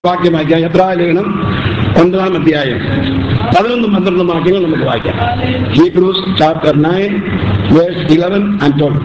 വാക്യമാക്കിയ എബ്രായ ലേഖനം ഒൻപതാം അധ്യായം പതിനൊന്നും പന്ത്രണ്ടും വാക്യങ്ങൾ നമുക്ക് വായിക്കാം Hebrews chapter nine verse eleven and twelve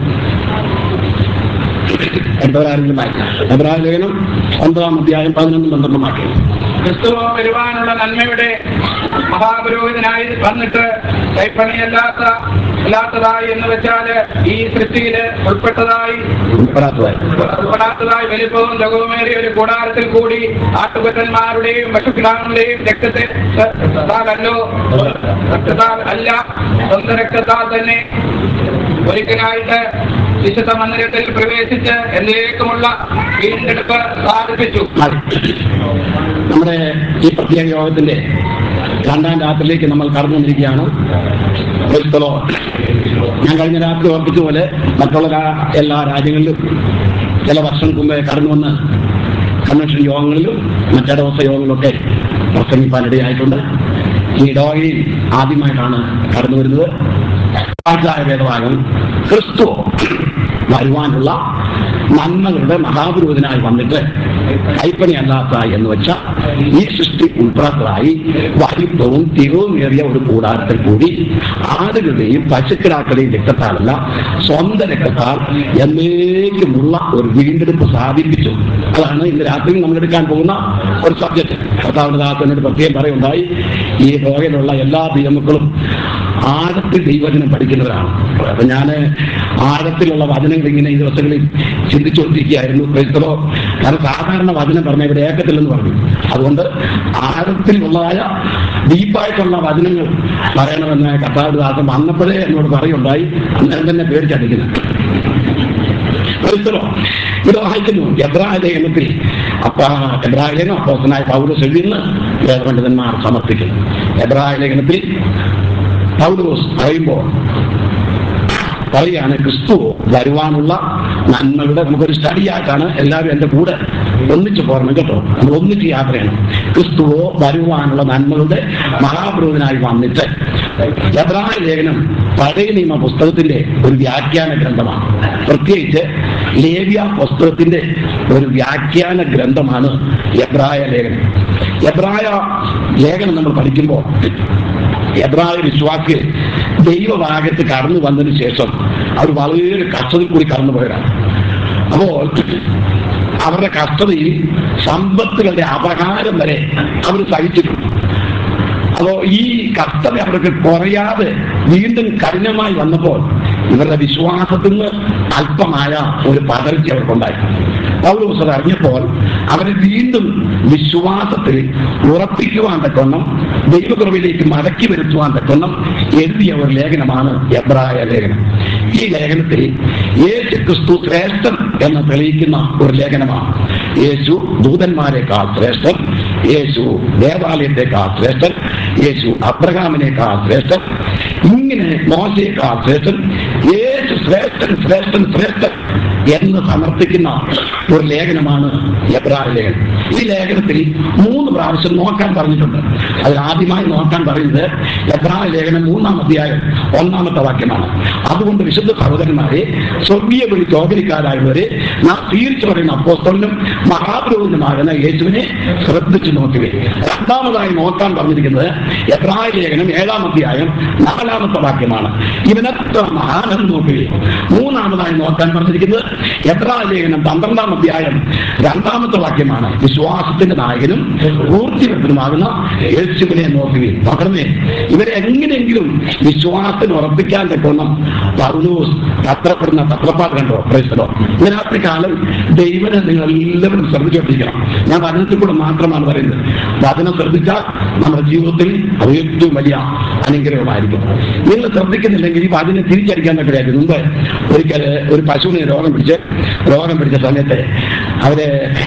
എബ്രാഹിം വായിക്കാം എബ്രായ ലേഖനം ഒൻപതാം അധ്യായം പതിനൊന്നും പന്ത്രണ്ടും വാക്യം ക്രിസ്തു വരുവാനുള്ള നന്മയുടെ മഹാപുരോഹിതനായി വന്നിട്ട് കൈപ്പണിയല്ലാത്ത അല്ലാത്തതായി എന്ന് വെച്ചാല് ഈ സൃഷ്ടിയില് ഉൾപ്പെട്ടതായി ഉൾപ്പെടാത്തതായി ഉൾപ്പെടാത്തതായി വലിപ്പവും ലഘുവുമേറിയ ഒരു കൂടാരത്തിൽ കൂടി ആട്ടുകുറ്റന്മാരുടെയും പശുക്കിടാങ്ങളുടെയും രക്തത്തെ രക്തത്താലല്ലോ രക്തത്താൽ അല്ല സ്വന്തം രക്തത്താൽ തന്നെ ഒരിക്കലായിട്ട് വിശുദ്ധ മന്ദിരത്തിൽ പ്രവേശിച്ച് എന്നേക്കുമുള്ള വീണ്ടെടുപ്പ് സാധിപ്പിച്ചു മതി. നമ്മുടെ ഈ പ്രത്യേക യോഗത്തിന്റെ രണ്ടാം രാത്രിയിലേക്ക് നമ്മൾ കടന്നു വന്നിരിക്കുകയാണ് Praise the Lord. ഞാൻ കഴിഞ്ഞ രാത്രി ഓർപ്പിച്ച പോലെ മറ്റുള്ള രാ- എല്ലാ രാജ്യങ്ങളിലും ചില വർഷങ്ങൾക്ക് മുമ്പേ കടന്നു വന്ന് കൺവെൻഷൻ യോഗങ്ങളിലും മറ്റിടവസ്ഥ യോഗങ്ങളിലൊക്കെ പ്രസംഗിപ്പാനിടയായിട്ടുണ്ട് ഈ ഡോയിൽ ആദ്യമായിട്ടാണ് കടന്നു വരുന്നത് പാഠായ വേദഭാഗം ക്രിസ്തു വരുവാനുള്ള നന്മകളുടെ മഹാപുരോഹിതനായി വന്നിട്ട് കൈപ്പണി അല്ലാത്ത എന്ന് വെച്ച ഈ സൃഷ്ടി ഉൾപ്പെടാത്തതായി വലിപ്പവും തികവും ഏറിയ ഒരു കൂടാരത്തിൽ കൂടി ആടുകളുടെയും പശുക്കിടാക്കളുടെയും രക്തത്താലല്ല സ്വന്തം രക്തത്താൽ എന്നേക്കുമുള്ള ഒരു വീണ്ടെടുപ്പ് സാധിപ്പിച്ചു അതാണ് ഇന്ന് രാത്രി നമ്മൾ എടുക്കാൻ പോകുന്ന ഒരു സബ്ജക്ട് കർത്താവിന്റെ ദാസനോട് പ്രത്യേകം പറയുണ്ടായി ഈ ലോകയിലുള്ള എല്ലാ ദൈവമക്കളും ആഴത്തിൽ ദൈവവചനം പഠിക്കുന്നവരാണ് അപ്പൊ ഞാൻ ആഴത്തിലുള്ള വചനങ്ങൾ ഇങ്ങനെ ഈ ദിവസങ്ങളിൽ ചിന്തിച്ചുകൊണ്ടിരിക്കുകയായിരുന്നു ക്രൈസ്തവോ കാരണം സാധാരണ വചനം പറഞ്ഞ ഇവിടെ ഏക്കത്തില്ലെന്ന് പറഞ്ഞു അതുകൊണ്ട് ആഴത്തിലുള്ളതായ ഡീപ്പായിട്ടുള്ള വചനങ്ങൾ പറയണമെന്ന് കർത്താവിന്റെ ദാസൻ വന്നപ്പോഴേ എന്നോട് പറയുണ്ടായി അന്നേരം തന്നെ പേടിച്ചടിക്കുന്നത് ക്രൈസ്തവോ ഇവിടെ വായിക്കുന്നു എബ്രായ ലേഖനത്തിൽ അപ്പ എബ്രായ ലേഖനം അപ്പോസനായ പൗലോസ് എഴുതിയെന്ന് വേദപണ്ഡിതന്മാർ സമർപ്പിക്കുന്നു എബ്രായ ലേഖനത്തിൽ പൗലോസ് പറയുമ്പോൾ പറയുകയാണ് ക്രിസ്തു വരുവാനുള്ള നന്മകളുടെ നമുക്കൊരു സ്റ്റഡിയായിട്ടാണ് എല്ലാവരും എൻ്റെ കൂടെ ഒന്നിച്ച് പോരണം കേട്ടോ നമ്മൾ ഒന്നിച്ച് യാത്ര ചെയ്യണം ക്രിസ്തുവോ വരുവാനുള്ള നന്മകളുടെ മഹാപുരോധനായി വന്നിട്ട് എബ്രായ ലേഖനം പഴയ നിയമ പുസ്തകത്തിന്റെ ഒരു വ്യാഖ്യാന ഗ്രന്ഥമാണ് പ്രത്യേകിച്ച് ലേവ്യ പുസ്തകത്തിന്റെ ഒരു വ്യാഖ്യാന ഗ്രന്ഥമാണ് എബ്രായ ലേഖനം എബ്രായ ലേഖനം നമ്മൾ പഠിക്കുമ്പോൾ എബ്രായ വിശ്വാസികൾ ദൈവഭാഗത്ത് കടന്നു വന്നതിന് ശേഷം അവർ വളരെ കഷ്ടതയിൽ കൂടി കടന്നു പോയതാണ് അപ്പോൾ അവരുടെ കഷ്ടതയിൽ സമ്പത്തുകളുടെ അപകാരം വരെ അവർ സഹിച്ചിട്ടുണ്ട് അപ്പോ ഈ കഷ്ടത അവർക്ക് കുറയാതെ വീണ്ടും കഠിനമായി വന്നപ്പോൾ ഇവരുടെ വിശ്വാസത്തിൽ നിന്ന് അല്പമായ ഒരു പതർച്ച അവർക്കുണ്ടായി പൗലോസ് അത് അറിഞ്ഞപ്പോൾ അവരെ വീണ്ടും വിശ്വാസത്തിൽ ഉറപ്പിക്കുവാൻ തക്കൊണ്ണം ദൈവകൃപയിലേക്ക് മടക്കി വരുത്തുവാൻ തക്കൊണ്ണം എഴുതിയ ഒരു ലേഖനമാണ് എബ്രായ ലേഖനം ഈ ലേഖനത്തിൽ യേശു ക്രിസ്തു ശ്രേഷ്ഠൻ എന്ന് തെളിയിക്കുന്ന ഒരു ലേഖനമാണ് യേശു ദൂതന്മാരെക്കാൾ ശ്രേഷ്ഠൻ യേശു ദേവാലയത്തെക്കാൾ ശ്രേഷ്ഠൻ യേശു അബ്രഹാമിനേക്കാൾ ശ്രേഷ്ഠൻ ഇങ്ങനെ മോശയേക്കാൾ ശ്രേഷ്ഠൻ യേശു ശ്രേഷ്ഠൻ ശ്രേഷ്ഠൻ ശ്രേഷ്ഠൻ എന്ന് സമർപ്പിക്കുന്ന ഒരു ലേഖനമാണ് എബ്രായ ലേഖനം ഈ ലേഖനത്തിൽ മൂന്ന് പ്രാവശ്യം നോക്കാൻ പറഞ്ഞിട്ടുണ്ട് അതിൽ ആദ്യമായി നോക്കാൻ പറയുന്നത് എബ്രായ ലേഖനം മൂന്നാം അധ്യായം ഒന്നാമത്തെ വാക്യമാണ് അതുകൊണ്ട് വിശുദ്ധ സഹോദരന്മാരെ സ്വർഗീയ വിളി ചോദരിക്കാരായുള്ളവരെ നാം തീർച്ച പറയുന്ന അപ്പോസ്തലിനും മഹാപുരോഹിതനാകുന്ന യേശുവിനെ ശ്രദ്ധിച്ചു നോക്കുകയും രണ്ടാമതായി നോക്കാൻ പറഞ്ഞിരിക്കുന്നത് എബ്രായ ലേഖനം ഏഴാം അധ്യായം നാലാമത്തെ വാക്യമാണ് ഇവനത്ര മഹാനം നോക്കുകയും മൂന്നാമതായി നോക്കാൻ പറഞ്ഞിരിക്കുന്നത് എബ്രായ ലേഖനം പന്ത്രണ്ടാം അധ്യായം രണ്ടാമത്തെ വാക്യമാണ് വിശ്വാസത്തിന്റെ നായകനും പൂർത്തിവെപ്പനുമാകുന്ന യേശുവിനെ നോക്കുകയും പകർന്നേ ഇവരെ എങ്ങനെയെങ്കിലും വിശ്വാസത്തിന് ഉറപ്പിക്കാൻ തക്കോണം പൗലൂസ് തത്രപ്പെടുന്ന തത്രപ്പാട് കണ്ടോ പ്രശ്നോ ഇതിനകത്ത് കാലം ദൈവനെ നിങ്ങൾ എല്ലാവരും ശ്രദ്ധിച്ചുകൊണ്ടിരിക്കണം ഞാൻ വചനത്തിൽ കൂടെ മാത്രമാണ് പറയുന്നത് വചനം ശ്രദ്ധിച്ചാൽ നമ്മുടെ ജീവിതത്തിൽ അത് ഏറ്റവും വലിയ അനുഗ്രഹമായിരിക്കും നിങ്ങൾ ശ്രദ്ധിക്കുന്നില്ലെങ്കിൽ ഈ വചനം തിരിച്ചടിക്കാൻ കഴിയായിരുന്നു മുമ്പ് ഒരിക്കൽ ഒരു പശുവിനെ രോഗം പിടിച്ച് രോഗം പിടിച്ച സമയത്ത് അവര്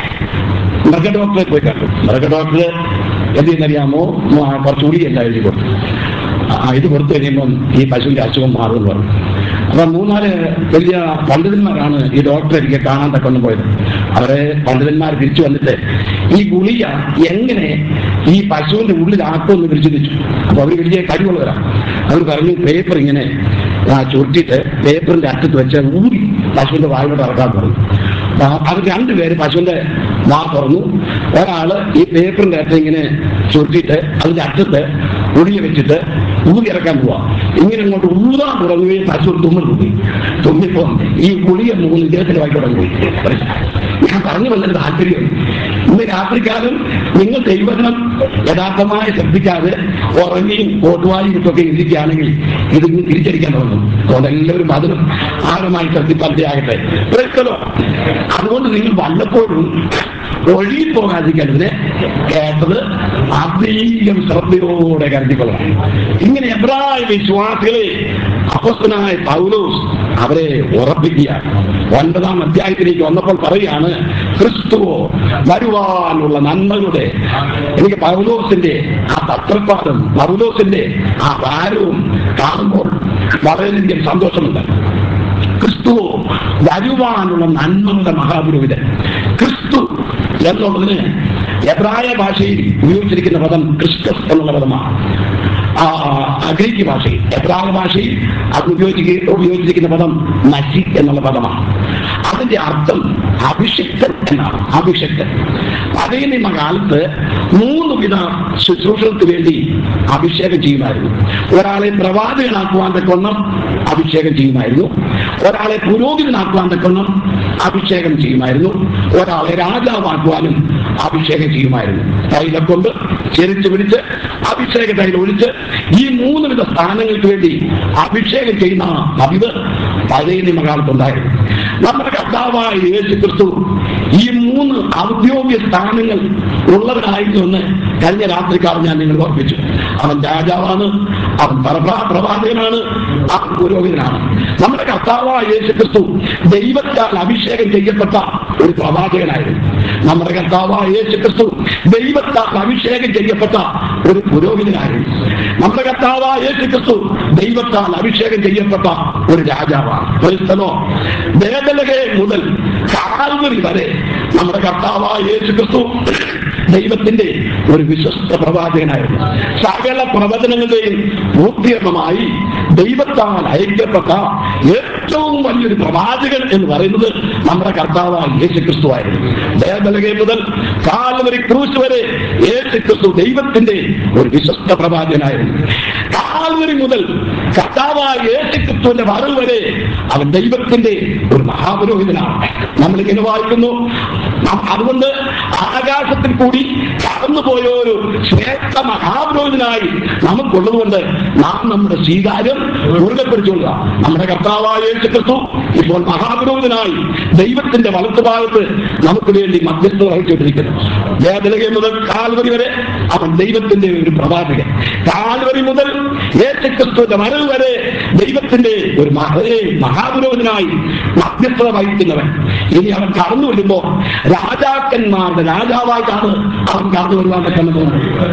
മൃഗ ഡോക്ടറെ പോയി കണ്ടു മൃഗ ഡോക്ടർ എന്ത് ചെയ്യുന്നറിയാമോ ആ, കുറച്ച് ഗുളികയല്ല എഴുതി കൊടുത്തു ആ, ഇത് കൊടുത്തു കഴിയുമ്പം ഈ പശുവിന്റെ അസുഖം മാറുമെന്ന് പറഞ്ഞു അപ്പൊ മൂന്നാല് വലിയ പണ്ഡിതന്മാരാണ് ഈ ഡോക്ടറെ എനിക്ക് കാണാൻ തക്കൊന്നും പോയത് അവരെ പണ്ഡിതന്മാർ തിരിച്ചു വന്നിട്ട് ഈ ഗുളിക എങ്ങനെ ഈ പശുവിന്റെ ഉള്ളിലാക്കുമെന്ന് പരിശോധിച്ചു അപ്പൊ അവർ വലിയ കഴിവുള്ളവരാണ് അവർ പറഞ്ഞു പേപ്പർ ഇങ്ങനെ ആ, ചുരുട്ടിയിട്ട് പേപ്പറിന്റെ അറ്റത്ത് വെച്ച് ഊരി പശുവിന്റെ വായിലോട്ട് ഇറക്കാൻ പറഞ്ഞു ആ, അത് രണ്ടുപേര് പശുവിന്റെ വാ തുറന്നു ഒരാള് ഈ പേപ്പറിന്റെ അറ്റം ഇങ്ങനെ ചുരുട്ടിയിട്ട് അതിന്റെ അറ്റത്ത് ഉടിയ വെച്ചിട്ട് ഊതി ഇറക്കാൻ പോവാ ഇങ്ങനെ അങ്ങോട്ട് ഊതാൻ തുടങ്ങുകയും തച്ചു തുമ്മൽ കൂടി തുമ്മിപ്പോ ഈ ഗുളിയ മൂന്ന് ഇദ്ദേഹത്തിന്റെ വായി തുടങ്ങി പോയി ഞാൻ പറഞ്ഞു വന്നൊരു താല്പര്യം ഇന്ന് രാത്രിക്കാലം നിങ്ങൾ ദൈവജനം യഥാർത്ഥമായി ശ്രദ്ധിക്കാതെ ഉറങ്ങിയും കോട്ടുവായും ഇട്ടൊക്കെ ഇരിക്കുകയാണെങ്കിൽ ഇത് ഇന്ന് തിരിച്ചടിക്കാൻ തുടങ്ങും അതുകൊണ്ട് എല്ലാവരും അതിനും ആഴമായി ശ്രദ്ധിപ്പാർത്തിയാകട്ടെ പ്രശ്നമോ അതുകൊണ്ട് നിങ്ങൾ വല്ലപ്പോഴും ഒഴുകി പോകാതിരിക്കരുതിനെ കേട്ടത് അധികം ശ്രദ്ധയോടെ കരുതിക്കൊള്ളണം ഇങ്ങനെ എബ്രായ വിശ്വാസികളെ അപ്പസ്തനായ പൗലോസ് അവരെ ഉറപ്പിക്കുക ഒൻപതാം അധ്യായത്തിലേക്ക് വന്നപ്പോൾ പറയുകയാണ് ക്രിസ്തുവോ വരുവാനുള്ള നന്മകളുടെ എനിക്ക് പൗലോസിന്റെ ആ പത്രപ്പാദം പൗലോസിന്റെ ആ ഭാരവും കാണുമ്പോൾ വളരെയധികം സന്തോഷമുണ്ട് ക്രിസ്തുവോ വരുവാനുള്ള നന്മകളുടെ മഹാപുരോഹിതൻ ക്രിസ്തു എന്നുള്ളതിന് എബ്രായ ഭാഷയിൽ ഉപയോഗിച്ചിരിക്കുന്ന പദം ക്രിസ്തസ് എന്നുള്ള പദമാണ് ആ ആ ഗ്രീക്ക് ഭാഷയിൽ എബ്രായ ഭാഷയിൽ അത് ഉപയോഗിച്ചിരിക്കുന്ന ഉപയോഗിച്ചിരിക്കുന്ന പദം നജി എന്നുള്ള പദമാണ് അതിന്റെ അർത്ഥം അഭിഷിക്തൻ എന്നാണ് അഭിഷിക്തൻ പഴയ നിയമകാലത്ത് മൂന്ന് വിധ ശുശ്രൂഷകൾക്ക് വേണ്ടി അഭിഷേകം ചെയ്യുമായിരുന്നു ഒരാളെ പ്രവാചകനാക്കുവാൻ തക്കൊണ്ണം അഭിഷേകം ചെയ്യുമായിരുന്നു ഒരാളെ പുരോഹിതനാക്കുവാൻ തക്കൊണ്ണം അഭിഷേകം ചെയ്യുമായിരുന്നു ഒരാളെ രാജാവാക്കുവാനും അഭിഷേകം ചെയ്യുമായിരുന്നു തൈലം കൊണ്ട് ചെരിച്ചു പിടിച്ച് അഭിഷേക തൈലം ഒഴിച്ച് ഈ മൂന്ന് വിധ സ്ഥാനങ്ങൾക്ക് വേണ്ടി അഭിഷേകം ചെയ്യുന്ന പതിവ് പഴയ നിയമകാലത്തുണ്ടായിരുന്നു നമ്മുടെ കർത്താവായ യേശു ക്രിസ്തു ഈ മൂന്ന് ഔദ്യോഗിക സ്ഥാനങ്ങൾ ഉള്ളവരായിരുന്നു എന്ന് കഴിഞ്ഞ രാത്രിക്കാർ ഞാൻ നിങ്ങൾ ഓർപ്പിച്ചു അവൻ രാജാവാണ് അവൻ പ്രഭാ- പ്രവാചകനാണ് അവൻ പുരോഹിതനാണ് നമ്മുടെ കർത്താവായ യേശു ക്രിസ്തു ദൈവത്താൽ അഭിഷേകം ചെയ്യപ്പെട്ട ഒരു പ്രവാചകനായിരുന്നു നമ്മുടെ കർത്താവായ യേശു ക്രിസ്തു ദൈവത്താൽ അഭിഷേകം ചെയ്യപ്പെട്ട ഒരു പുരോഹിതനായിരുന്നു നമ്മുടെ കർത്താവായ യേശു ക്രിസ്തു ദൈവത്താൽ അഭിഷേകം ചെയ്യപ്പെട്ട ഒരു രാജാവാണ് ക്രിസ്തനോ വേദലകെ മുതൽ കാൽവരി വരെ നമ്മുടെ കർത്താവായ യേശു ക്രിസ്തു ദൈവത്തിന്റെ ഒരു വിശ്വസ്ത പ്രവാചകനായിരുന്നു സകല പ്രവചനങ്ങളുടെയും പൂർത്തീകരണമായി ദൈവത്താൽ അയക്കപ്പെട്ട ഏറ്റവും വലിയൊരു പ്രവാചകൻ എന്ന് പറയുന്നത് നമ്മുടെ കർത്താവായ യേശു ക്രിസ്തു ആയിരുന്നു വേദലകെ മുതൽ കാൽവരി ക്രൂശ് വരെ യേശു ക്രിസ്തു ദൈവത്തിന്റെ ഒരു വിശ്വസ്ത പ്രവാചകനായിരുന്നു കാൽവരി മുതൽ കർത്താവായ യേശു ക്രിസ്തുവിന്റെ വരൽ വരെ അവൻ ദൈവത്തിന്റെ ഒരു മഹാപുരോഹിതനാണ് നമ്മൾ ഇങ്ങനെ വായിക്കുന്നു നാം അതുകൊണ്ട് ആകാശത്തിൽ കൂടി കടന്നുപോയ ഒരു ശ്രേഷ്ഠ മഹാപുരോഹിതനായി നമുക്കുള്ളതുകൊണ്ട് നാം നമ്മുടെ സ്വീകാര്യം മുറുകെ പിടിച്ചുകൊള്ളുക നമ്മുടെ കർത്താവായ യേശു ക്രിസ്തു ഇപ്പോൾ മഹാപുരോഹിതനായി ദൈവത്തിന്റെ വലത്തുഭാഗത്ത് നമുക്ക് വേണ്ടി മധ്യസ്ഥത വഹിച്ചുകൊണ്ടിരിക്കുന്നു വേദനകെ മുതൽ കാൽവരി വരെ അവൻ ദൈവത്തിന്റെ ഒരു പ്രവാചകൻ കാൽവരി മുതൽ യേശു ക്രിസ്തുവിന്റെ മരൽ വരെ ദൈവത്തിന്റെ ഒരു മഹേ മഹാപുരോഹിതനായി മധ്യസ്ഥത വഹിക്കുന്നവൻ ഇനി അവൻ കടന്നു വരുമ്പോ രാജാക്കന്മാരുടെ രാജാവായിട്ടാണ് അവൻ കടന്നു വരുവാൻ പറ്റുന്നത്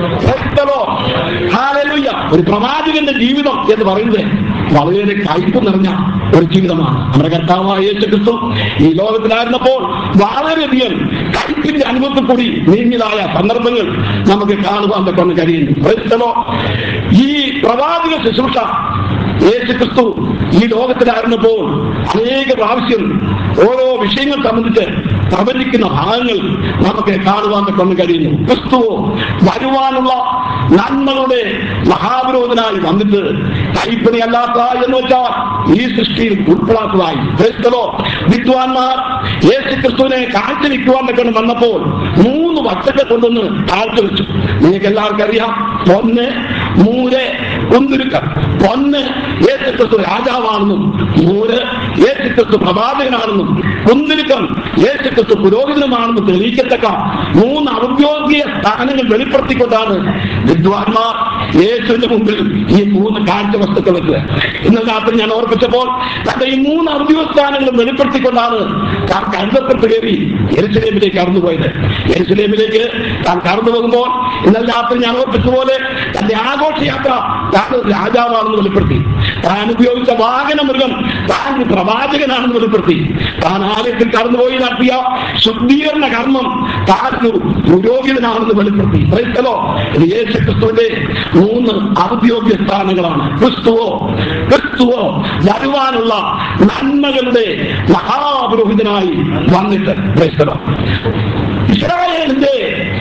ഒരു പ്രവാചകന്റെ ജീവിതം എന്ന് പറയുന്നത് വളരെ കയ്പ് നിറഞ്ഞ ഒരു ജീവിതമാണ് നമ്മുടെ കർത്താവായ യേശു ക്രിസ്തു ഈ ലോകത്തിലായിരുന്നപ്പോൾ വളരെയധികം കയ്പിന്റെ അനുഭവത്തിൽ കൂടി നീങ്ങിയതായ സന്ദർഭങ്ങൾ നമുക്ക് കാണുവാൻ പറ്റുന്ന കഴിയുന്നു ക്രൈസ്തവോ ഈ പ്രവാചക ശുശ്രൂഷ യേശു ക്രിസ്തു ഈ ലോകത്തിലായിരുന്നപ്പോൾ അനേക പ്രാവശ്യം ഓരോ വിഷയങ്ങൾ സംബന്ധിച്ച് പ്രവചിക്കുന്ന ഭാഗങ്ങൾ നമുക്ക് കാണുവാൻ പറ്റുന്ന കഴിയുന്നു ക്രിസ്തു വരുവാനുള്ള നന്മകളുടെ മഹാവിരോധനായി വന്നിട്ട് കൈപ്പണിയല്ലാത്ത എന്ന് വെച്ചാൽ ഈ സൃഷ്ടിയിൽ ഉൾപ്പെടാത്തതായി ക്രിസ്തവോ വിദ്വാൻമാർ യേശു ക്രിസ്തുവിനെ കാഴ്ച വെക്കുവാൻ പറ്റുന്ന വന്നപ്പോൾ മൂന്ന് വസ്തുക്കൾ കൊണ്ടൊന്ന് കാഴ്ച വെച്ചു നിങ്ങൾക്ക് എല്ലാവർക്കും അറിയാം പൊന്ന് മൂര് കുന്തുരുക്കം പൊന്ന് യേശു ക്രിസ്തു രാജാവാണെന്നും മൂര് യേശു ക്രിസ്തു പ്രവാചകനാണെന്നും കുന്തുരുക്കം യേശു ക്രിസ്തു പുരോഹിതനുമാണെന്ന് തെളിയിക്കത്തക്ക മൂന്ന് ഔദ്യോഗിക സ്ഥാനങ്ങൾ വെളിപ്പെടുത്തിക്കൊണ്ടാണ് വിദ്വാൻമാർ യേശുവിന്റെ മുമ്പിൽ ഈ മൂന്ന് കാഴ്ച വസ്തുക്കൾ വെച്ചത് ഇന്നലെ രാത്രി ഞാൻ ഓർപ്പിച്ചപ്പോൾ തന്റെ ഈ മൂന്ന് ഔദ്യോഗിക സ്ഥാനങ്ങളും വെളിപ്പെടുത്തിക്കൊണ്ടാണ് താൻ കരുതപ്പെട്ട് കയറി എരുസലേമിലേക്ക് കടന്നുപോയത് എരുസലേമിലേക്ക് താൻ കടന്നു പോകുമ്പോൾ ഇന്നലെ രാത്രി ഞാൻ ഓർപ്പിച്ച പോലെ തന്റെ ആഘോഷയാത്ര താൻ ഒരു രാജാവാണെന്ന് വെളിപ്പെടുത്തി താൻ ഉപയോഗിച്ച വാഹന മൃഗം താൻ ഒരു പ്രവാചകനാണെന്ന് വെളിപ്പെടുത്തി താൻ ആലയത്തിൽ കടന്നുപോയി നടത്തിയ ശുദ്ധീകരണ കർമ്മം താൻ ഒരു പുരോഹിതനാണെന്ന് വെളിപ്പെടുത്തി ക്രൈസ്തലോ ഇത് യേശു ക്രിസ്തുവിന്റെ മൂന്ന് ഔദ്യോഗിക സ്ഥാനങ്ങളാണ് ക്രിസ്തുവോ ക്രിസ്തുവോ വരുവാനുള്ള നന്മകളുടെ മഹാപുരോഹിതനായി വന്നിട്ട് ക്രൈസ്തലോ ഇസ്രായേലിന്റെ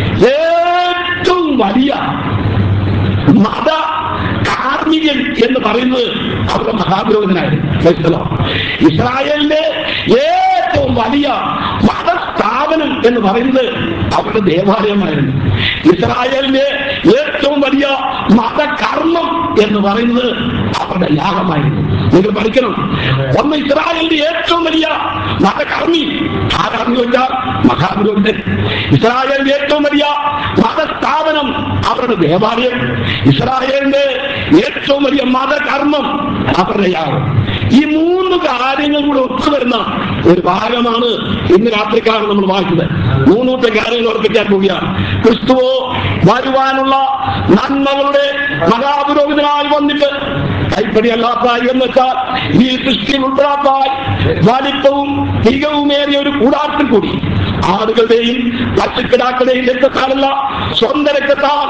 ഏറ്റവും വലിയ മത കാർമികൻ എന്ന് പറയുന്നത് അവരുടെ മഹാപുരോഹിതനായിരുന്നു ക്രൈസ്തലോ ഇസ്രായേലിന്റെ ഏറ്റവും വലിയ മതസ്ഥാപനം എന്ന് പറയുന്നത് അവരുടെ ദേവാലയമായിരുന്നു ഇസ്രായേലിന്റെ ഏറ്റവും വലിയ മതകർമ്മം എന്ന് പറയുന്നത് അവരുടെ യാഗമായിരുന്നു നിങ്ങൾ പഠിക്കണം ഒന്ന് ഇസ്രായേലിന്റെ ഏറ്റവും വലിയ മതകർമ്മി ആരാണെന്ന് വെച്ചാൽ മഹാപുരോഹിതൻ ഇസ്രായേലിന്റെ ഏറ്റവും വലിയ മതസ്ഥാപനം അവരുടെ ദേവാലയം ഇസ്രായേലിന്റെ ഏറ്റവും വലിയ മതകർമ്മം അവരുടെ യാഗം ഈ മൂന്ന് കാര്യങ്ങൾ കൂടെ ഒത്തുവരുന്ന ഒരു ഭാഗമാണ് ഇന്ന് രാത്രിക്കാണ് നമ്മൾ വായിച്ചത് മൂന്നൂത്തെ കാര്യങ്ങൾ ഉറപ്പിക്കാൻ പോവുകയാണ് ക്രിസ്തുവോ വരുവാനുള്ള നന്മകളുടെ മഹാപുരോഹിതനായി വന്നിട്ട് കൈപ്പടിയല്ലാത്തായി എന്ന് വെച്ചാൽ ഈ സൃഷ്ടിയിൽ ഉൾപ്പെടാത്തായി വലിപ്പവും തികവുമേറിയ ഒരു കൂടാരത്തിൽ കൂടി ആടുകളുടെയും പശുക്കിടാക്കളുടെയും രക്തത്താലല്ല സ്വന്തം രക്തത്താൽ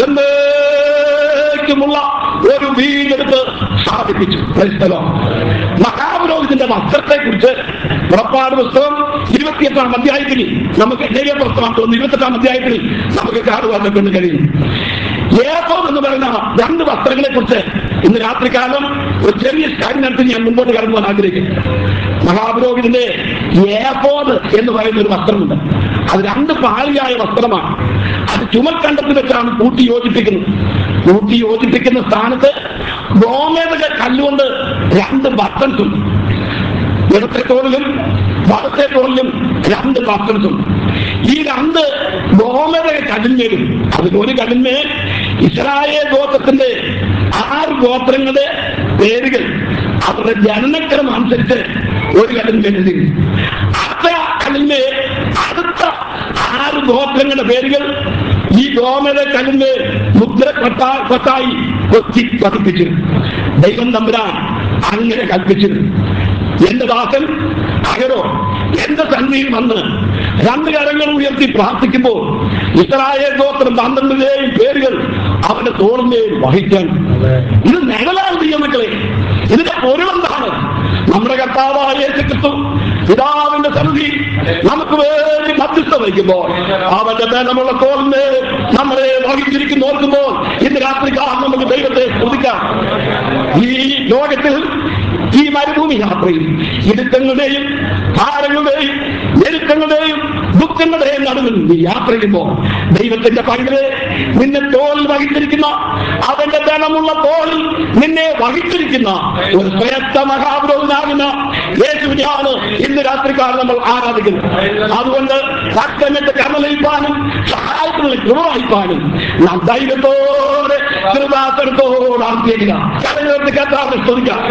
എന്നേക്കുമുള്ള ഒരു വീടെടുത്ത് സ്ഥാപിപ്പിച്ചു ക്രൈസ്തലോ മഹാപുരോഹിതന്റെ വസ്ത്രത്തെ കുറിച്ച് പുറപ്പാട് പുസ്തകം ഇരുപത്തിയെട്ടാം അധ്യായത്തിൽ നമുക്ക് ലേഖ്യ പുസ്തകം തോന്നുന്നു ഇരുപത്തെട്ടാം അധ്യായത്തിൽ നമുക്ക് കാണുവാൻ കൊണ്ട് കഴിയും ഏഫോദ് എന്ന് പറയുന്ന രണ്ട് വസ്ത്രങ്ങളെ കുറിച്ച് ഇന്ന് രാത്രികാലം ഒരു ചെറിയ കാര്യം നടത്തി ഞാൻ മുമ്പോട്ട് കടന്നു പോകാൻ ആഗ്രഹിക്കുന്നു മഹാപുരോഹിതന്റെ ഏഫോദ് എന്ന് പറയുന്ന ഒരു വസ്ത്രമുണ്ട് അത് രണ്ട് പാളിയായ വസ്ത്രമാണ് അത് ചുമൽക്കണ്ടത്തിൽ വെച്ചാണ് കൂട്ടി യോജിപ്പിക്കുന്നത് കൂട്ടി യോജിപ്പിക്കുന്ന സ്ഥാനത്ത് ഗോമേതക കല്ലുകൊണ്ട് രണ്ട് ബട്ടൺസ് ഉണ്ട് ഇടത്തെ തോളിലും വലത്തെ തോളിലും രണ്ട് ബട്ടൺസ് ഉണ്ട് ഈ രണ്ട് ഗോമേതക കല്ലിന്മേലും അതിൽ ഒരു കല്ലിന്മേൽ ഇസ്രായേൽ ഗോത്രത്തിന്റെ ആറ് ഗോത്രങ്ങളുടെ പേരുകൾ അവരുടെ ജനനക്രമം അനുസരിച്ച് ഒരു കല്ലിന്മേൽ എഴുതി അടുത്ത കല്ലിന്മേൽ അടുത്ത ആറ് ഗോത്രങ്ങളുടെ പേരുകൾ ഈ ഗോമത കല്ലിന്മേൽ മുദ്ര കൊട്ടാ കൊട്ടായി കൊത്തി പതിപ്പിച്ചിരുന്നു ദൈവം തമ്പുരാൻ അങ്ങനെ കൽപ്പിച്ചിരുന്നു എന്റെ ദാസൻ അകരോ എന്റെ സന്നിധിയിൽ വന്ന് രണ്ട് കരങ്ങൾ ഉയർത്തി പ്രാർത്ഥിക്കുമ്പോൾ ഇസ്രായേൽ ഗോത്രം പന്ത്രണ്ടിലെയും പേരുകൾ അവന്റെ തോളിന്മേൽ വഹിക്കാൻ ഇത് നിഴലാണ് ദൈവമക്കളെ ഇതിന്റെ പൊരുളെന്താണ് നമ്മുടെ കർത്താവായ യേശു ക്രിസ്തു പിതാവിന്റെ സന്നിധി നമുക്ക് വേണ്ടി മധ്യസ്ഥ വഹിക്കുമ്പോൾ അവന്റെ ബലമുള്ള തോളിന് നമ്മളെ വഹിച്ചിരിക്കുന്നു ഓർക്കുമ്പോൾ ഇന്ന് രാത്രി കാലം നമുക്ക് ദൈവത്തെ സ്തുതിക്കാം ഈ ലോകത്തിൽ ഈ മരുഭൂമി യാത്രയിൽ ഇടുക്കങ്ങളുടെയും ഭാരങ്ങളുടെയും ഞെരുക്കങ്ങളുടെയും ദുഃഖങ്ങളുടെയും നടുവിൽ നീ യാത്ര ചെയ്യുമ്പോൾ ദൈവത്തിന്റെ പങ്കില് നിന്നെ തോളിൽ വഹിച്ചിരിക്കുന്ന അവന്റെ ധനമുള്ള തോളിൽ നിന്നെ വഹിച്ചിരിക്കുന്ന ഒരു ശ്രേഷ്ഠ മഹാപുരോഹിതനാകുന്ന യേശുവിനെയാണ് ഇന്ന് രാത്രിക്കാലം നമ്മൾ ആരാധിക്കുന്നത് അതുകൊണ്ട് സത്യമെന്ന് കർമ്മലയിപ്പാനും സഹായത്തിന് കൃപവായിപ്പാനും നാം ധൈര്യത്തോടെ കൃപാസനത്തോടെ ആർത്തിക്കുക കരഞ്ഞെടുത്ത് കത്താതെ സ്തുതിക്കാം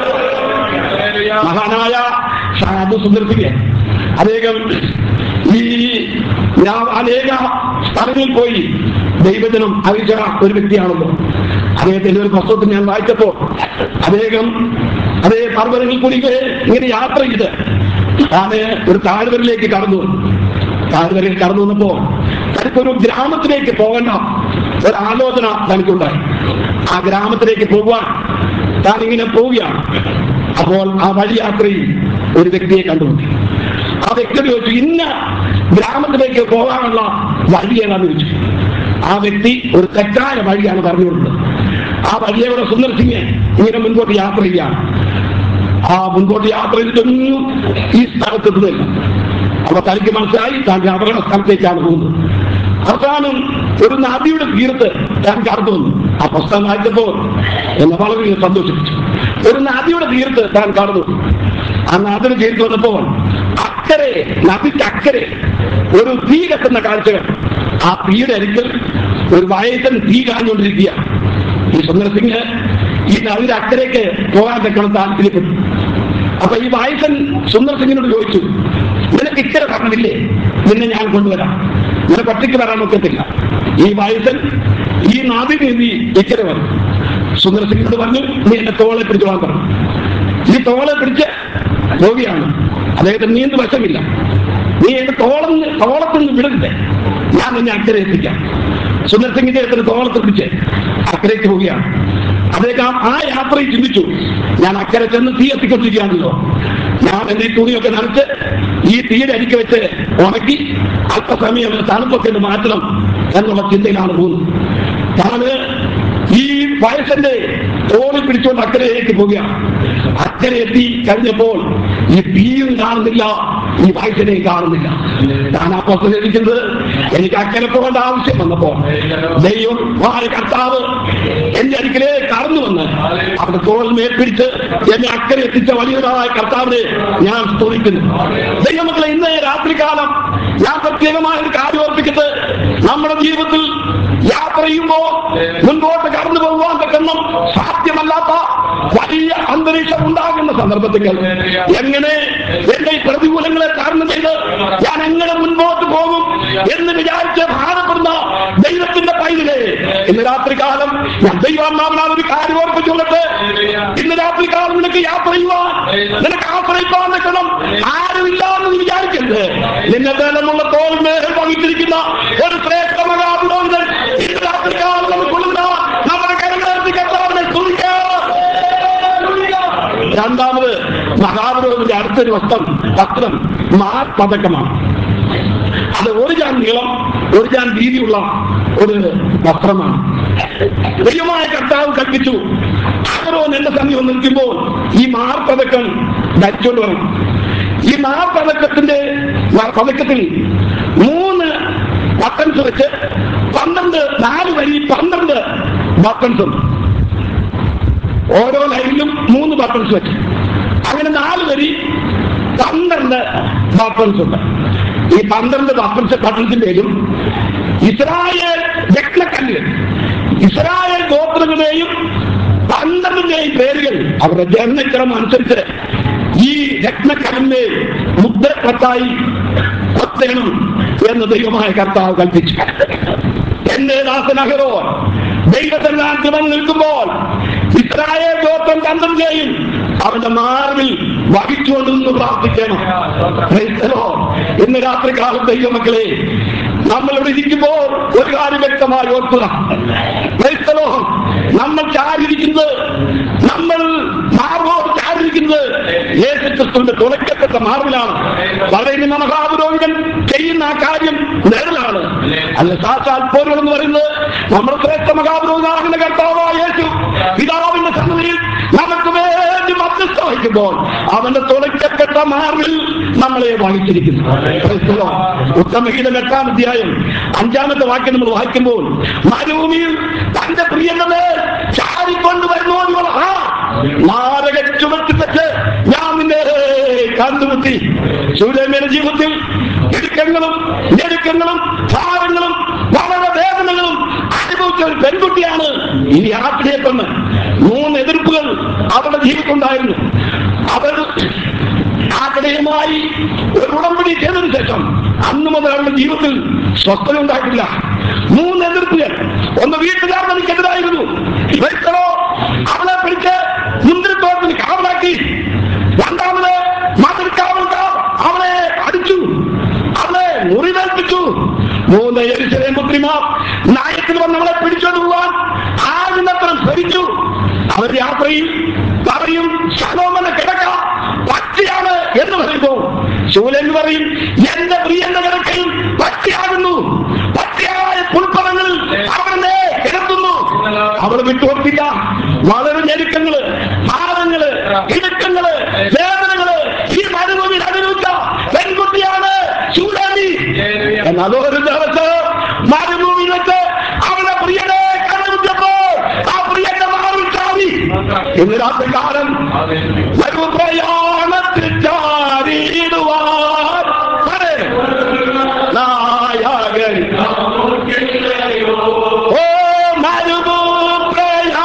മഹാനായ സാധു സുന്ദർത്തിക്ക് അദ്ദേഹം ഈ ഞാൻ അനേക സ്ഥലങ്ങളിൽ പോയി ദൈവജനം അറിയിച്ച ഒരു വ്യക്തിയാണല്ലോ അദ്ദേഹത്തിന്റെ ഒരു പുസ്തകത്തിൽ ഞാൻ വായിച്ചപ്പോ അദ്ദേഹം അതേ പർവ്വതങ്ങളിൽ കൂടി ഇങ്ങനെ ഇങ്ങനെ യാത്ര ചെയ്ത് താന് ഒരു താഴ്വരയിലേക്ക് കടന്നു താഴ്വരയിൽ കടന്നു വന്നപ്പോ തനിക്കൊരു ഗ്രാമത്തിലേക്ക് പോകേണ്ട ഒരു ആലോചന തനിക്കുണ്ടായി ആ ഗ്രാമത്തിലേക്ക് പോകുവാൻ താൻ ഇങ്ങനെ പോവുകയാണ് അപ്പോൾ ആ വഴി യാത്രയിൽ ഒരു വ്യക്തിയെ കണ്ടുമുട്ടി ആ വ്യക്തിയോട് ചോദിച്ചു ഇന്ന ഗ്രാമത്തിലേക്ക് പോകാനുള്ള വഴി ഏതാന്ന് ചോദിച്ചു ആ വ്യക്തി ഒരു തെറ്റായ വഴിയാണ് പറഞ്ഞുകൊടുത്തത് ആ വഴിയോടെ സുന്ദർ സിംഗ് ഇങ്ങനെ മുൻപോട്ട് യാത്ര ചെയ്യാണ് ആ മുൻപോട്ട് യാത്ര ചെയ്തിട്ടൊന്നും ഈ സ്ഥലത്തെത്തുന്നില്ല അപ്പൊ തനിക്ക് മനസ്സിലായി താൻ അപകട സ്ഥലത്തേക്കാണ് പോകുന്നത് അവസാനം ഒരു നദിയുടെ തീരത്ത് താൻ കടന്നു വന്നു ആ പുസ്തകം വായിച്ചപ്പോൾ എന്നെ വളരെ സന്തോഷിപ്പിച്ചു ഒരു നദിയുടെ തീരത്ത് താൻ കടന്നു ആ നദിയുടെ തീരത്ത് വന്നപ്പോൾ അക്കരെ നദിക്ക് അക്കരെ ഒരു തീ കത്തുന്ന കാഴ്ചകൾ ആ തീയുടെ അരിക്കൽ ഒരു വയസ്സൻ തീ കാഞ്ഞുകൊണ്ടിരിക്കുക ഈ സുന്ദർ സിംഗ് ഈ നദിയുടെ അക്കരയ്ക്ക് പോകാൻ തക്കണം താല്പര്യപ്പെട്ടു അപ്പൊ ഈ വായസൻ സുന്ദർ സിംഗിനോട് ചോദിച്ചു നിനക്ക് ഇക്കരെ പറഞ്ഞില്ലേ നിന്നെ ഞാൻ കൊണ്ടുവരാം നിനക്ക് ഒറ്റയ്ക്ക് വരാൻ ഒക്കത്തില്ല ഈ വായസൻ ഈ നദി നീതി ഇക്കരെ വന്നു സുന്ദര സിംഗിനോട് പറഞ്ഞു നീ എന്റെ തോളെ പിടിച്ചോളാൻ പറഞ്ഞു ഈ തോളെ പിടിച്ച് പോവുകയാണ് അദ്ദേഹത്തിന് നീന്ത് വശമില്ല നീ എന്റെ തോളം തോളത്തിൽ നിന്ന് വിടരുത് ഞാൻ നിന്നെ അക്കരെ എത്തിക്കാം സുന്ദർ സിംഗ് ഇദ്ദേഹത്തിന് തോളത്ത് പിടിച്ച് അക്കരയ്ക്ക് പോവുകയാണ് അദ്ദേഹം ആ യാത്രയിൽ ചിന്തിച്ചു ഞാൻ അക്കരെ ചെന്ന് തീ എത്തിക്കൊണ്ടിരിക്കുകയാണല്ലോ ഞാൻ എന്റെ ഈ തുണിയൊക്കെ നനച്ച് ഈ തീയുടെ അരിക്ക് വെച്ച് ഉണക്കി അല്പസമയം തണുപ്പൊക്കെ ഒന്ന് മാറ്റണം എന്നുള്ള ചിന്തയിലാണ് പോകുന്നത് താന് ഈ വയസ്സിന്റെ തോളിൽ പിടിച്ചുകൊണ്ട് അക്കരയിലേക്ക് പോവുകയാണ് അക്കരെ എത്തി കഴിഞ്ഞപ്പോൾ ഈ തീയും കാണുന്നില്ല ഈ വയസ്സിനെയും കാണുന്നില്ല ഞാൻ അപ്പോൾ ശ്രദ്ധിക്കുന്നത് എനിക്ക് അക്കരെ പോകേണ്ട ആവശ്യം വന്നപ്പോ ദൈവം വായ കർത്താവ് എന്റെ അരികിലേ കടന്നു വന്ന് അവിടെ തോളിൽ മേൽപ്പിടിച്ച് എന്നെ അക്കരെ എത്തിച്ച വലിയതായ കർത്താവിനെ ഞാൻ സ്തുതിക്കുന്നു ദൈവമക്കളെ ഇന്ന് രാത്രികാലം ഞാൻ പ്രത്യേകമായ ഒരു കാര്യം ഓർപ്പിക്കുന്നത് നമ്മുടെ ജീവിതത്തിൽ യാത്ര ചെയ്യുമ്പോൾ മുൻപോട്ട് കടന്നു പോകുവാൻ പറ്റുന്ന സാധ്യമല്ലാത്ത വലിയ അന്തരീക്ഷം ഉണ്ടാകുന്ന സന്ദർഭത്തിൽ എങ്ങനെ എന്റെ ഈ പ്രതികൂലങ്ങളെ കാരണം ചെയ്ത് ഞാൻ എങ്ങനെ മുൻപോട്ട് പോകും എന്ന് വിചാരിച്ച് ഭാരപ്പെടുന്ന ദൈവത്തിന്റെ പൈതലേ ഇന്ന് രാത്രികാലം ഞാൻ ദൈവാത്മാവിനാൽ ഒരു കാര്യം ഓർപ്പിച്ചുകൊള്ളട്ടെ ഇന്ന് രാത്രികാലം നിനക്ക് യാത്ര ചെയ്യുവാൻ നിനക്ക് ആശ്രയിക്കാൻ പറ്റണം ആരുമില്ല എന്ന് നീ വിചാരിക്കരുത് നിന്നെ ബലമുള്ള തോൽമേൽ വഹിച്ചിരിക്കുന്ന ഒരു ശ്രേഷ്ഠ മഹാപുരോഹിതൻ ഇന്ന് രാത്രികാലം നമുക്കുള്ള നമ്മുടെ കരങ്ങളെത്തി കർത്താവിനെ സ്തുതിക്കാം. രണ്ടാമത് മഹാപുരോഹിതന്റെ അടുത്തൊരു വസ്ത്രം വസ്ത്രം മാർപതക്കമാണ് അത് ഒരു ജാൻ നീളം ഒരു ജാൻ വീതിയുള്ള ഒരു വസ്ത്രമാണ് ദൈവമായ കർത്താവ് കൽപ്പിച്ചു ആരോൻ എന്റെ സമയം നിൽക്കുമ്പോൾ ഈ മാർപതക്കം ധരിച്ചുകൊണ്ട് വരണം ഈ മാർപതക്കത്തിന്റെ പതക്കത്തിൽ മൂന്ന് ബട്ടൺസ് വെച്ച് പന്ത്രണ്ട് നാല് വരി പന്ത്രണ്ട് ബട്ടൺസ് ഉണ്ട് ഓരോ ലൈനിലും മൂന്ന് ബട്ടൺസ് വെച്ച് അങ്ങനെ നാല് വരി പന്ത്രണ്ട് ബട്ടൺസ് ഉണ്ട് ഈ പന്ത്രണ്ട് ബട്ടൺസ് ബട്ടൺസിന്റെയും ഇസ്രായേൽ രത്നക്കല്ല് ഇസ്രായേൽ ഗോത്രങ്ങളുടെയും പന്ത്രണ്ടിന്റെയും പേരുകൾ അവരുടെ ജനനക്രമം അനുസരിച്ച് ഈ രത്നക്കല്ലിന്റെ മുദ്രക്കത്തായി കൊത്തണം എന്ന് ദൈവമായ കർത്താവ് കൽപ്പിച്ചു എന്റെ ദാസനഹരോ ദൈവത്തെല്ലാം കിടന്നു നിൽക്കുമ്പോൾ ഇസ്രായേൽ ഗോത്രം കണ്ടം ചെയ്യും അവന്റെ മാറിൽ വഹിച്ചുകൊണ്ടെന്ന് പ്രാർത്ഥിക്കണം Praise the Lord. ഇന്ന് രാത്രി കാലം ദൈവമക്കളെ നമ്മൾ ഇവിടെ ഇരിക്കുമ്പോൾ ഒരു കാര്യം വ്യക്തമായി ഓർക്കുക Praise the Lord. നമ്മൾ ചാരിയിരിക്കുന്നത് നമ്മൾ മാർവോട് ചാരിയിരിക്കുന്നത് യേശു ക്രിസ്തുവിന്റെ തുളയ്ക്കപ്പെട്ട മാർവിലാണ് പറയുന്ന മഹാപുരോഹിതൻ ചെയ്യുന്ന ആ കാര്യം നേരിലാണ് അല്ല സാക്ഷാൽ പോരുകൾ എന്ന് പറയുന്നത് നമ്മുടെ ശ്രേഷ്ഠ മഹാപുരോഹിതാകുന്ന കർത്താവായ യേശു പിതാവിന്റെ സന്നിധിയിൽ നമുക്ക് വേണ്ടി മധ്യസ്ഥ വഹിക്കുമ്പോൾ അവന്റെ തുളയ്ക്കപ്പെട്ട മാർവിൽ നമ്മളെ വഹിച്ചിരിക്കുന്നു Praise the Lord. ഉത്തമഗീതം എട്ടാം അധ്യായം അഞ്ചാമത്തെ വാക്യം നമ്മൾ വായിക്കുമ്പോൾ മരുഭൂമിയിൽ തന്റെ പ്രിയങ്ങളെ ചാരിക്കൊണ്ട് വരുന്നോടുള്ള ആ മാരക ചുമത്തി വെച്ച് ഞാൻ നിന്നെ കണ്ടുമുട്ടി സൂര്യമ്മയുടെ ജീവിതത്തിൽ ഇടുക്കങ്ങളും ഞെരുക്കങ്ങളും ഭാരങ്ങളും വളരെ വേദനകളും അനുഭവിച്ച ഒരു പെൺകുട്ടിയാണ് ഈ യാത്രയെ കൊണ്ട് മൂന്ന് എതിർപ്പുകൾ അവരുടെ ജീവിതത്തിലുണ്ടായിരുന്നു അവർ ആകടയുമായി ഒരു ഉടമ്പടി ചെയ്തതിനു ശേഷം അന്ന് മുതൽ അവരുടെ ജീവിതത്തിൽ സ്വസ്ഥത ഉണ്ടായിട്ടില്ല മൂന്ന് എതിർപ്പുകൾ ഒന്ന് വീട്ടുകാർ തനിക്കെതിരായിരുന്നു ഇവർക്കോ അവളെ പിടിച്ച് മുന്തിരിത്തോട്ടത്തിന് കാവലാക്കി രണ്ടാമത് മതിൽക്കാവൽക്കാർ അവളെ അടിച്ചു അവളെ മുറിവേൽപ്പിച്ചു മൂന്ന് എരിശലെ പുത്രിമാർ നായത്തിൽ വന്ന് അവളെ പിടിച്ചോണ്ട് പോവാൻ ആകുന്നത്ര ഭരിച്ചു അവർ യാത്രയിൽ പറയും ശലോമന കിടക്ക പച്ചയാണ് എന്ന് പറയുമ്പോൾ ശൂലൻ പറയും എന്റെ പ്രിയന്റെ കിടക്കയിൽ പച്ചയാകുന്നു പച്ചയായ പുൽപ്പറങ്ങളിൽ അവനെ കിടത്തുന്നു അവർ വിട്ടുകൊടുത്തില്ല വളരെ ഞെരുക്കങ്ങള് ഭാരങ്ങള് ഇടുക്കങ്ങള് വേദനകള് ഈ മരുഭൂമിയിൽ അനുഭവിച്ച പെൺകുട്ടിയാണ് ശൂലാനി എന്നാൽ ഒരു ദിവസം മരുഭൂമിയിൽ വെച്ച് അവളുടെ പ്രിയനെ കണ്ടുപിടിച്ചപ്പോൾ ആ പ്രിയന്റെ മാറിൽ ചാടി ഇന്ന് രാത്രി കാലം പ്രയാണത്തിൽ ചാടിയിടുവാൻ പറേ. നായകൻ ഓ മരുഭൂപ്രയാ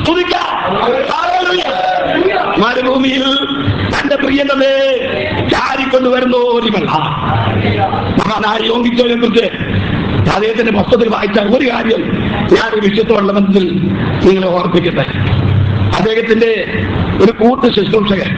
സ്തുതിക്കാം ഹല്ലേലൂയ. മരുഭൂമിയിൽ തന്റെ പ്രിയനെ ചാരിക്കൊണ്ടുവരുന്നോ ഇവൾ മഹാനായ യോങ്കിച്ചോനെ കുറിച്ച് അദ്ദേഹത്തിന്റെ പുസ്തകത്തിൽ വായിച്ച ഒരു കാര്യം ഞാൻ ഒരു വിഷയത്തോടുള്ള ബന്ധത്തിൽ നിങ്ങളെ ഓർപ്പിക്കട്ടെ അദ്ദേഹത്തിന്റെ ഒരു കൂട്ട് ശുശ്രൂഷകൻ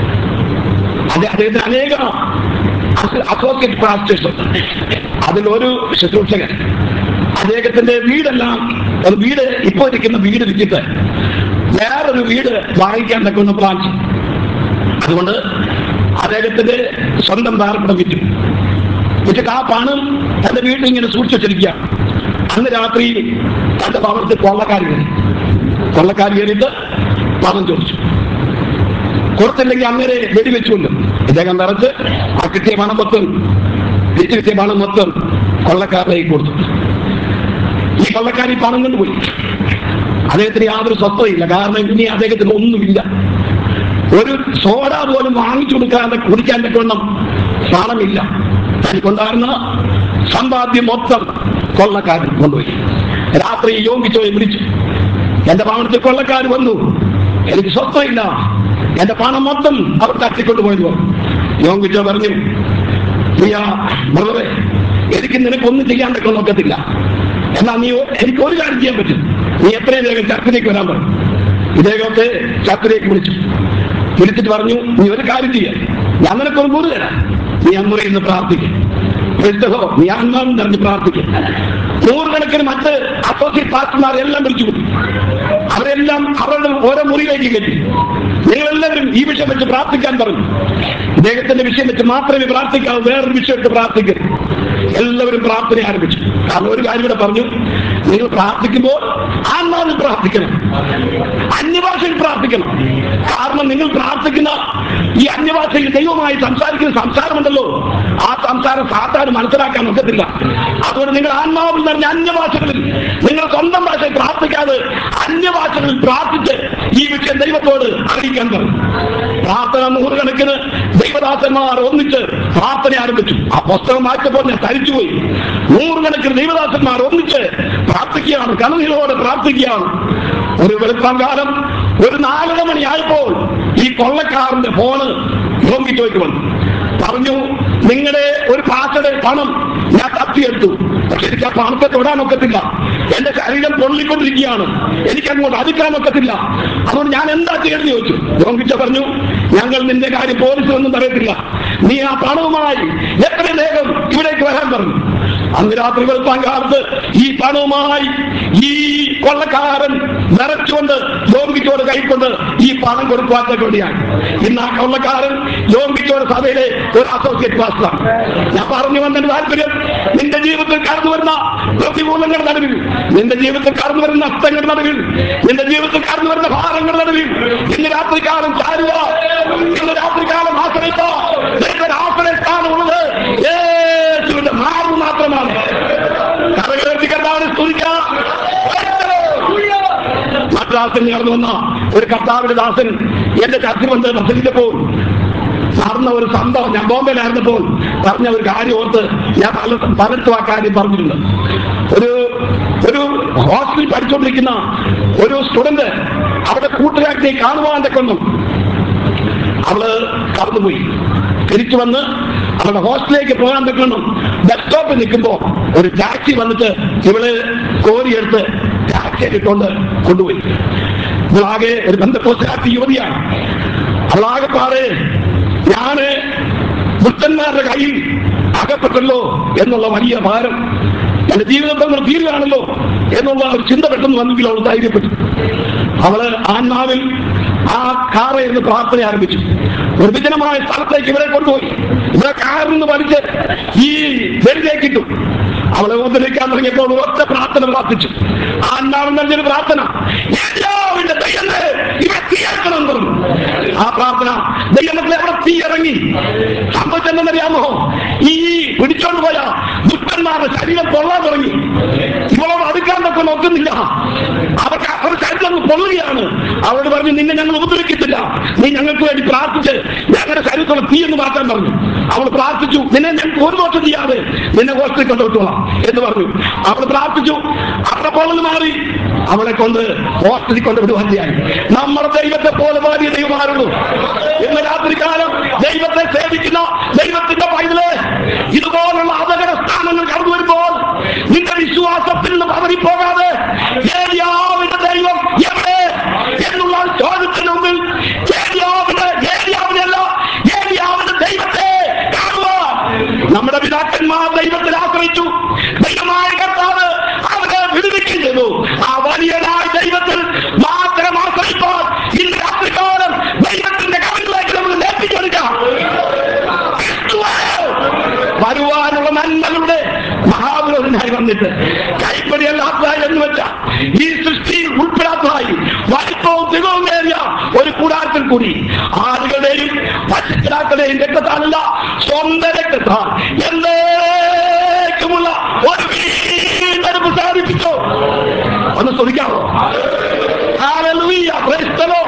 അത് അദ്ദേഹത്തിന് അനേകം അസോസിയേറ്റ് പാസ്റ്റേഴ്സ് ഉണ്ട് അതിലൊരു ശുശ്രൂഷകൻ അദ്ദേഹത്തിന്റെ വീടെല്ലാം ഒരു വീട് ഇപ്പോൾ ഇരിക്കുന്ന വീട് വിറ്റിട്ട് വേറൊരു വീട് വാങ്ങിക്കാൻ തക്കുന്ന പ്ലാൻ ചെയ്തു അതുകൊണ്ട് അദ്ദേഹത്തിന്റെ സ്വന്തം താർപ്പണം വിറ്റു വിറ്റിട്ട് ആ പണം തന്റെ വീട്ടിൽ ഇങ്ങനെ സൂക്ഷിച്ചു വെച്ചിരിക്കുക അന്ന് രാത്രി തന്റെ ഭവനത്തിൽ കൊള്ളക്കാർ കയറി കൊള്ളക്കാർ കയറിയിട്ട് പണം ചോദിച്ചു കൊടുത്തില്ലെങ്കിൽ അങ്ങനെ വെടിവെച്ചുകൊണ്ട് ഇദ്ദേഹം നിറച്ച് ആ കിട്ടിയ പണം മൊത്തം വിറ്റ് കിട്ടിയ പണം മൊത്തം കൊള്ളക്കാരിലേക്ക് കൊടുത്തു ഈ കൊള്ളക്കാർ ഈ പണം കൊണ്ടുപോയി അദ്ദേഹത്തിന് യാതൊരു സ്വസ്ഥതയില്ല കാരണം ഇനി അദ്ദേഹത്തിന് ഒന്നുമില്ല ഒരു സോഡ പോലും വാങ്ങിച്ചു കൊടുക്കാതെ കുടിക്കാൻ പറ്റണം പണമില്ല തനിക്കുണ്ടായിരുന്ന സമ്പാദ്യം മൊത്തം കൊള്ളക്കാരൻ കൊണ്ടുപോയി രാത്രി യോഗിച്ചോയെ വിളിച്ചു എന്റെ ഭവനത്തിൽ കൊള്ളക്കാർ വന്നു എനിക്ക് സ്വസ്ഥമില്ല എന്റെ പണം മൊത്തം അവർ തട്ടിക്കൊണ്ടുപോയെന്ന് പറഞ്ഞു യോഗിച്ചോ പറഞ്ഞു പ്രിയ ബ്രദറെ എനിക്ക് നിനക്കൊന്നും ചെയ്യാൻ പറ്റുമെന്ന് നോക്കത്തില്ല എന്നാൽ നീ എനിക്ക് ഒരു കാര്യം ചെയ്യാൻ പറ്റും നീ എത്രയും വേഗം ചർച്ചിലേക്ക് വരാൻ പറഞ്ഞു ഇദ്ദേഹത്തെ ചർച്ചിലേക്ക് വിളിച്ചു വിളിച്ചിട്ട് പറഞ്ഞു നീ ഒരു കാര്യം ചെയ്യ ഞാൻ നിനക്കൊരു മുറി തരാം നീ അന്നുറയിൽ നിന്ന് പ്രാർത്ഥിക്കും ക്രിസ്തഹോ നീ അന്നാം നിറഞ്ഞ് പ്രാർത്ഥിക്കും നൂറുകണക്കിന് മറ്റ് അസോസിയേറ്റ് പാസ്റ്റർമാർ എല്ലാം വിളിച്ചു കൂട്ടി അവരെല്ലാം അവരുടെ ഓരോ മുറിയിലേക്ക് കയറ്റി നിങ്ങളെല്ലാവരും ഈ വിഷയം വെച്ച് പ്രാർത്ഥിക്കാൻ പറഞ്ഞു ഇദ്ദേഹത്തിന്റെ വിഷയം വെച്ച് മാത്രമേ പ്രാർത്ഥിക്കാവൂ വേറൊരു വിഷയം എടുത്ത് പ്രാർത്ഥിക്കരുത് എല്ലാവരും പ്രാർത്ഥന ആരംഭിച്ചു കാരണം ഒരു കാര്യം കൂടെ പറഞ്ഞു നിങ്ങൾ പ്രാർത്ഥിക്കുമ്പോൾ ആത്മാവിൽ പ്രാർത്ഥിക്കണം അന്യഭാഷയിൽ പ്രാർത്ഥിക്കണം കാരണം നിങ്ങൾ പ്രാർത്ഥിക്കുന്ന ഈ അന്യഭാഷയിൽ ദൈവമായി സംസാരിക്കുന്ന സംസാരമുണ്ടല്ലോ ആ സംസാരം സാധാരണ മനസ്സിലാക്കാൻ ഒക്കത്തില്ല അതുകൊണ്ട് നിങ്ങൾ ആത്മാവിൽ നിറഞ്ഞ അന്യഭാഷകളിൽ നിങ്ങൾ സ്വന്തം ഭാഷയിൽ പ്രാർത്ഥിക്കാതെ അന്യഭാഷകളിൽ പ്രാർത്ഥിച്ച് ഈ വിഷയം ദൈവത്തോട് അറിയിക്കാൻ പറഞ്ഞു പ്രാർത്ഥന നൂറുകണക്കിന് ദൈവദാസന്മാർ ഒന്നിച്ച് പ്രാർത്ഥന ആരംഭിച്ചു ആ പുസ്തകം വായിച്ചപ്പോൾ ഞാൻ തരിച്ചുപോയി നൂറുകണക്കിന് ദൈവദാസന്മാർ ഒന്നിച്ച് പ്രാർത്ഥിക്കുകയാണ് കണ്ണുനീരോടെ പ്രാർത്ഥിക്കുകയാണ് ഒരു വെളുപ്പാൻ കാലം ഒരു നാലര മണിയായപ്പോൾ ഈ കൊള്ളക്കാരന്റെ ഫോണ് യോങ്കിച്ചോയ്ക്ക് വന്നു പറഞ്ഞു നിങ്ങളുടെ ഒരു ഭാഷയുടെ പണം ഞാൻ തപ്പിയെടുത്തു പക്ഷെ എനിക്ക് ആ പണത്തെ തൊടാൻ ഒക്കത്തില്ല എന്റെ ശരീരം പൊള്ളിക്കൊണ്ടിരിക്കുകയാണ് എനിക്ക് അങ്ങോട്ട് അടുക്കാൻ ഒക്കത്തില്ല അതുകൊണ്ട് ഞാൻ എന്താ ചെയ്യണമെന്ന് ചോദിച്ചു യോങ്കിച്ച പറഞ്ഞു ഞങ്ങൾ നിന്റെ കാര്യം പോലീസ് ഒന്നും പറയത്തില്ല നീ ആ പണവുമായി എത്രയും വേഗം ഇവിടേക്ക് വരാൻ പറഞ്ഞു അന്ന് രാത്രി വെളുപ്പാൻ കാലത്ത് ഈ പണവുമായി ഈ കൊള്ളക്കാരൻ നിറച്ചുകൊണ്ട് യോഗിച്ചോട് കൈക്കൊണ്ട് ഈ പണം കൊടുക്കുവാൻ വേണ്ടിയാണ് ഇന്ന് ആ കൊള്ളക്കാരൻ യോഗിച്ചോട് സഭയിലെ ഒരു അസോസിയേറ്റ് പാസ്റ്ററാണ് ഞാൻ പറഞ്ഞു വന്നതിന്റെ താല്പര്യം നിന്റെ ജീവിതത്തിൽ കടന്നു വരുന്ന പ്രതികൂലങ്ങളുടെ നടുവിൽ നിന്റെ ജീവിതത്തിൽ കടന്നു വരുന്ന നഷ്ടങ്ങളുടെ നടുവിൽ നിന്റെ ജീവിതത്തിൽ കടന്നു വരുന്ന ഭാരങ്ങളുടെ നടുവിൽ ഇന്ന് രാത്രികാലം ചാരുക ഇന്ന് രാത്രികാലം ആശ്രയിക്കുക നിന്റെ ആശ്രയസ്ഥാനമുള്ളത് യേശുവിന്റെ മാർവ് മാത്രമാണ് കരകേർത്തി കർത്താവിനെ സ്തുതിക്കാം മദ്രാസിൽ നടന്നു വന്ന ഒരു കർത്താവിന്റെ ദാസൻ എന്റെ ചർച്ച വന്ന് പ്രസംഗിച്ചപ്പോൾ നടന്ന ഒരു സംഭവം ഞാൻ ബോംബെയിലായിരുന്നപ്പോൾ പറഞ്ഞ ഒരു കാര്യം ഓർത്ത് ഞാൻ പല പലർക്കും ആ കാര്യം പറഞ്ഞിട്ടുണ്ട് ഒരു ഒരു ഹോസ്റ്റലിൽ പഠിച്ചുകൊണ്ടിരിക്കുന്ന ഒരു സ്റ്റുഡന്റ് അവിടെ കൂട്ടുകാരനെ കാണുവാൻ തക്കൊന്നും അവള് കടന്നുപോയി തിരിച്ചു വന്ന് അവളുടെ ഹോസ്റ്റലിലേക്ക് പോകാൻ നിൽക്കണം ബസ് സ്റ്റോപ്പിൽ നിൽക്കുമ്പോ ഒരു ടാക്സി വന്നിട്ട് ഇവള് കോരിയെടുത്ത് ടാക്സിയിൽ ഇട്ടുകൊണ്ട് കൊണ്ടുപോയി ഇവളാകെ ഒരു ബന്ധക്കോസ്റ്റാക്കി യുവതിയാണ് അവളാകെ പാടെ ഞാന് വൃത്തന്മാരുടെ കയ്യിൽ അകപ്പെട്ടല്ലോ എന്നുള്ള വലിയ ഭാരം എന്റെ ജീവിതം തങ്ങൾ തീരുകയാണല്ലോ എന്നുള്ള ഒരു ചിന്ത പെട്ടെന്ന് വന്നെങ്കിൽ അവൾ ധൈര്യപ്പെട്ടു അവള് ആത്മാവിൽ ആ കാറയിരുന്ന് പ്രാർത്ഥന ആരംഭിച്ചു ഒരു വിജനമായ സ്ഥലത്തേക്ക് ഇവരെ കൊണ്ടുപോയി ഇവരെ കാറിൽ നിന്ന് വലിച്ച് ഈ വെളിയിലേക്കിട്ടു അവളെ ഉപദ്രവിക്കാൻ തുടങ്ങിയപ്പോൾ ഒറ്റ പ്രാർത്ഥന പ്രാർത്ഥിച്ചു ആത്മാവിൽ നൽകിയൊരു പ്രാർത്ഥന എല്ലാവിന്റെ ദൈവമേ ഇവരെ തീയക്കണം എന്ന് പറഞ്ഞു ആ പ്രാർത്ഥന ദൈവമക്കളെ അവിടെ തീ ഇറങ്ങി സംഭവിച്ചെന്നറിയാമോ ഈ പിടിച്ചോണ്ട് പോയ ദുഷ്ടന്മാരുടെ ശരീരം പൊള്ളാൻ തുടങ്ങി ഇവളോട് അടുക്കാൻ തൊക്കെ നോക്കുന്നില്ല അവർക്ക് അവരുടെ ശരീരം പൊള്ളുകയാണ് അവരോട് പറഞ്ഞു നിന്നെ ഞങ്ങൾ ഉപദ്രവിക്കത്തില്ല നീ ഞങ്ങൾക്ക് വേണ്ടി പ്രാർത്ഥിച്ച് ഞങ്ങളുടെ ശരീരത്തുള്ള തീ എന്ന് മാറ്റാൻ പറഞ്ഞു അവൾ പ്രാർത്ഥിച്ചു നിന്നെ ഞങ്ങൾക്ക് ഒരു ദോഷം ചെയ്യാതെ നിന്നെ ഹോസ്റ്റലിൽ കൊണ്ടുവിട്ടോളാം എന്ന് പറഞ്ഞു അവൾ പ്രാർത്ഥിച്ചു അവരുടെ പൊള്ളൽ മാറി അവളെ കൊണ്ട് ഹോസ്റ്റലിൽ കൊണ്ടുവിടുവാൻ ചെയ്യാൻ നമ്മുടെ ദൈവത്തെ പോലെ വലിയ ദൈവമാരുള്ളൂ ഇന്ന് രാത്രി കാലം ദൈവത്തെ സേവിക്കുന്ന ദൈവത്തിന്റെ പൈതല് ഇതുപോലുള്ള അപകട സ്ഥാനങ്ങൾ കടന്നു വരുമ്പോൾ നിന്റെ വിശ്വാസത്തിൽ നിന്ന് പതറിപ്പോകാതെ ഏലിയാവിന്റെ ദൈവം എവിടെ എന്നുള്ള ചോദ്യത്തിന് മുമ്പിൽ ഏലിയാവിന്റെ ഏലിയാവിനല്ല ഏലിയാവിന്റെ ദൈവത്തെ കാണുവാൻ നമ്മുടെ പിതാക്കന്മാർ ദൈവത്തിൽ ആശ്രയിച്ചു ദൈവമായ കർത്താവ് അവരെ വിടുവിക്കുകയും ചെയ്തു ആ വലിയനായ ദൈവത്തിൽ മാത്രം ആശ്രയിപ്പാൻ ഇന്ന് രാത്രികാലം ദൈവത്തിന്റെ കവിളിലേക്ക് നമുക്ക് നേർപ്പിച്ചെടുക്കാം ക്രിസ്തുവേ, വരുവാനുള്ള നന്മകളുടെ മഹാപുരോഹിതനായി വന്നിട്ട് കൈപ്പടിയല്ലാത്തതായി എന്ന് വെച്ച ഈ സൃഷ്ടിയിൽ ഉൾപ്പെടാത്തതായി വലിപ്പവും തികവും ഏറിയ ഒരു കൂടാരത്തിൽ കൂടി ആളുകളുടെയും പശുക്കിടാക്കളുടെയും രക്തത്താലല്ല സ്വന്തം രക്തത്താൽ എന്നേക്കുമുള്ള ഒരു വീണ്ടെടുപ്പ് സാധിപ്പിച്ചു ഒന്ന് ശ്രദ്ധിക്കാമോ Hallelujah, praise the Lord.